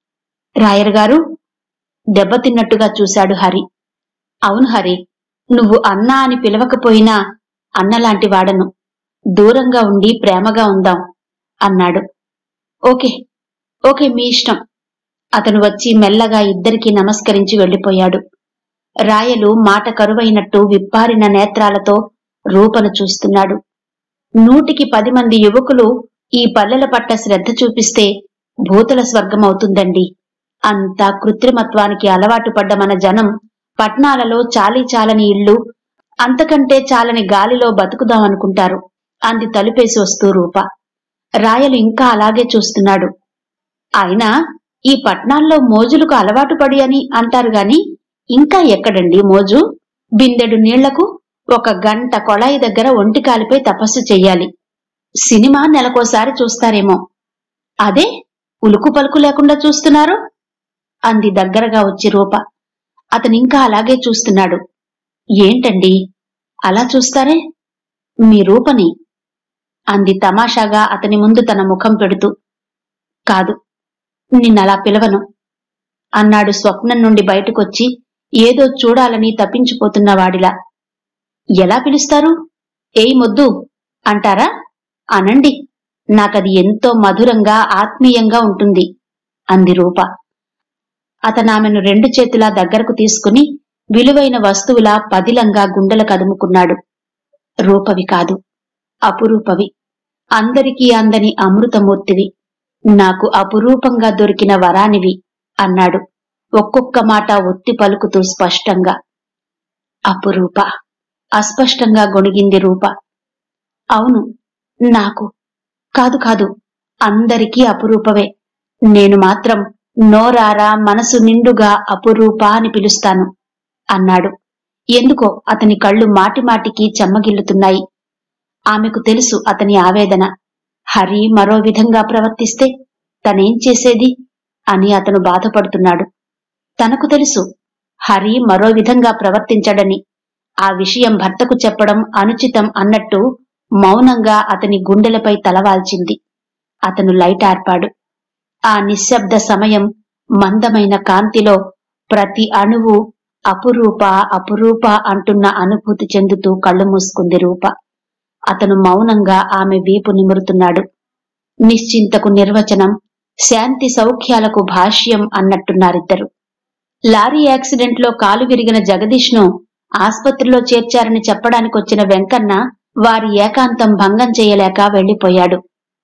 Speaker 1: రాయర్ గారు దెబ్బతిన్నట్టుగా చూశాడు హరి అవును హరి నువ్వు అన్నా అని పిలవకపోయినా అన్నలాంటి వాడను దూరంగా ఉండి ప్రేమగా ఉందాం అన్నాడు ఓకే ఓకే మీ ఇష్టం అతను వచ్చి మెల్లగా ఇద్దరికీ నమస్కరించి వెళ్లిపోయాడు రాయలు మాట కరువైనట్టు విప్పారిన నేత్రాలతో రూపను చూస్తున్నాడు నూటికి పది మంది యువకులు ఈ పల్లెల పట్ల శ్రద్ధ చూపిస్తే భూతల స్వర్గమవుతుందండి అంతా కృత్రిమత్వానికి అలవాటు పడ్డ మన జనం పట్నాలలో చాలీ చాలని ఇళ్ళు అంతకంటే చాలని గాలిలో బతుకుదాం అనుకుంటారు అంది తలుపేసి వస్తూ రూప రాయలు ఇంకా అలాగే చూస్తున్నాడు అయినా ఈ పట్నాల్లో మోజులకు అలవాటు పడి అని అంటారు గాని ఇంకా ఎక్కడండి మోజు బిందెడు నీళ్లకు ఒక గంట కొళాయి దగ్గర ఒంటి కాలిపై తపస్సు చెయ్యాలి సినిమా నెలకోసారి చూస్తారేమో అదే ఉలుకు పలుకు లేకుండా చూస్తున్నారు అంది దగ్గరగా వచ్చి రూప అతనింకా అలాగే చూస్తున్నాడు ఏంటండి అలా చూస్తారే మీ రూపని అంది తమాషాగా అతని ముందు తన ముఖం పెడుతూ కాదు నిన్నలా పిలవను అన్నాడు స్వప్నం నుండి బయటకొచ్చి ఏదో చూడాలని తప్పించిపోతున్న వాడిలా ఎలా పిలుస్తారు ఏయ్ మొద్దు అంటారా అనండి నాకది ఎంతో మధురంగా ఆత్మీయంగా ఉంటుంది అంది రూప అతనామెను రెండు చేతులా దగ్గరకు తీసుకుని విలువైన వస్తువులా పదిలంగా గుండెల కదుముకున్నాడు రూపవి కాదు అపురూపవి అందరికీ అందని అమృతమూర్తివి నాకు అపురూపంగా దొరికిన వరానివి అన్నాడు ఒక్కొక్క మాట ఒత్తి పలుకుతూ స్పష్టంగా అపురూప అస్పష్టంగా గొణిగింది రూప అవును నాకు కాదు కాదు అందరికీ అపురూపవే నేను మాత్రం నోరారా మనసు నిండుగా అపురూప అని పిలుస్తాను అన్నాడు ఎందుకో అతని కళ్ళు మాటిమాటికి చెమ్మగిల్లుతున్నాయి ఆమెకు తెలుసు అతని ఆవేదన హరి మరో విధంగా ప్రవర్తిస్తే తనేం చేసేది అని అతను బాధపడుతున్నాడు తనకు తెలుసు హరి మరో విధంగా ప్రవర్తించడని ఆ విషయం భర్తకు చెప్పడం అనుచితం అన్నట్టు మౌనంగా అతని గుండెలపై తలవాల్చింది అతను లైట్ ఆర్పాడు ఆ నిశ్శబ్ద సమయం మందమైన కాంతిలో ప్రతి అణువు అపురూప అపురూప అంటున్న అనుభూతి చెందుతూ కళ్ళు మూసుకుంది రూప అతను మౌనంగా ఆమె వీపు నిమురుతున్నాడు నిశ్చింతకు నిర్వచనం శాంతి సౌఖ్యాలకు భాష్యం అన్నట్టున్నారిద్దరు లారీ యాక్సిడెంట్ లో కాలు విరిగిన జగదీష్ ను ఆస్పత్రిలో చేర్చారని చెప్పడానికొచ్చిన వెంకన్న వారి ఏకాంతం భంగం చేయలేక వెళ్లిపోయాడు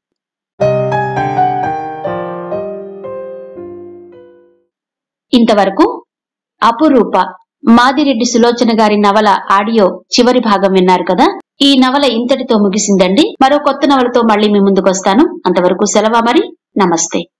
Speaker 1: ఇంతవరకు అపురూప మాదిరెడ్డి సులోచన గారి నవల ఆడియో చివరి భాగం విన్నారు కదా ఈ నవల ఇంతటితో ముగిసిందండి మరో కొత్త నవలతో మళ్ళీ మీ ముందుకొస్తాను అంతవరకు సెలవా మరి నమస్తే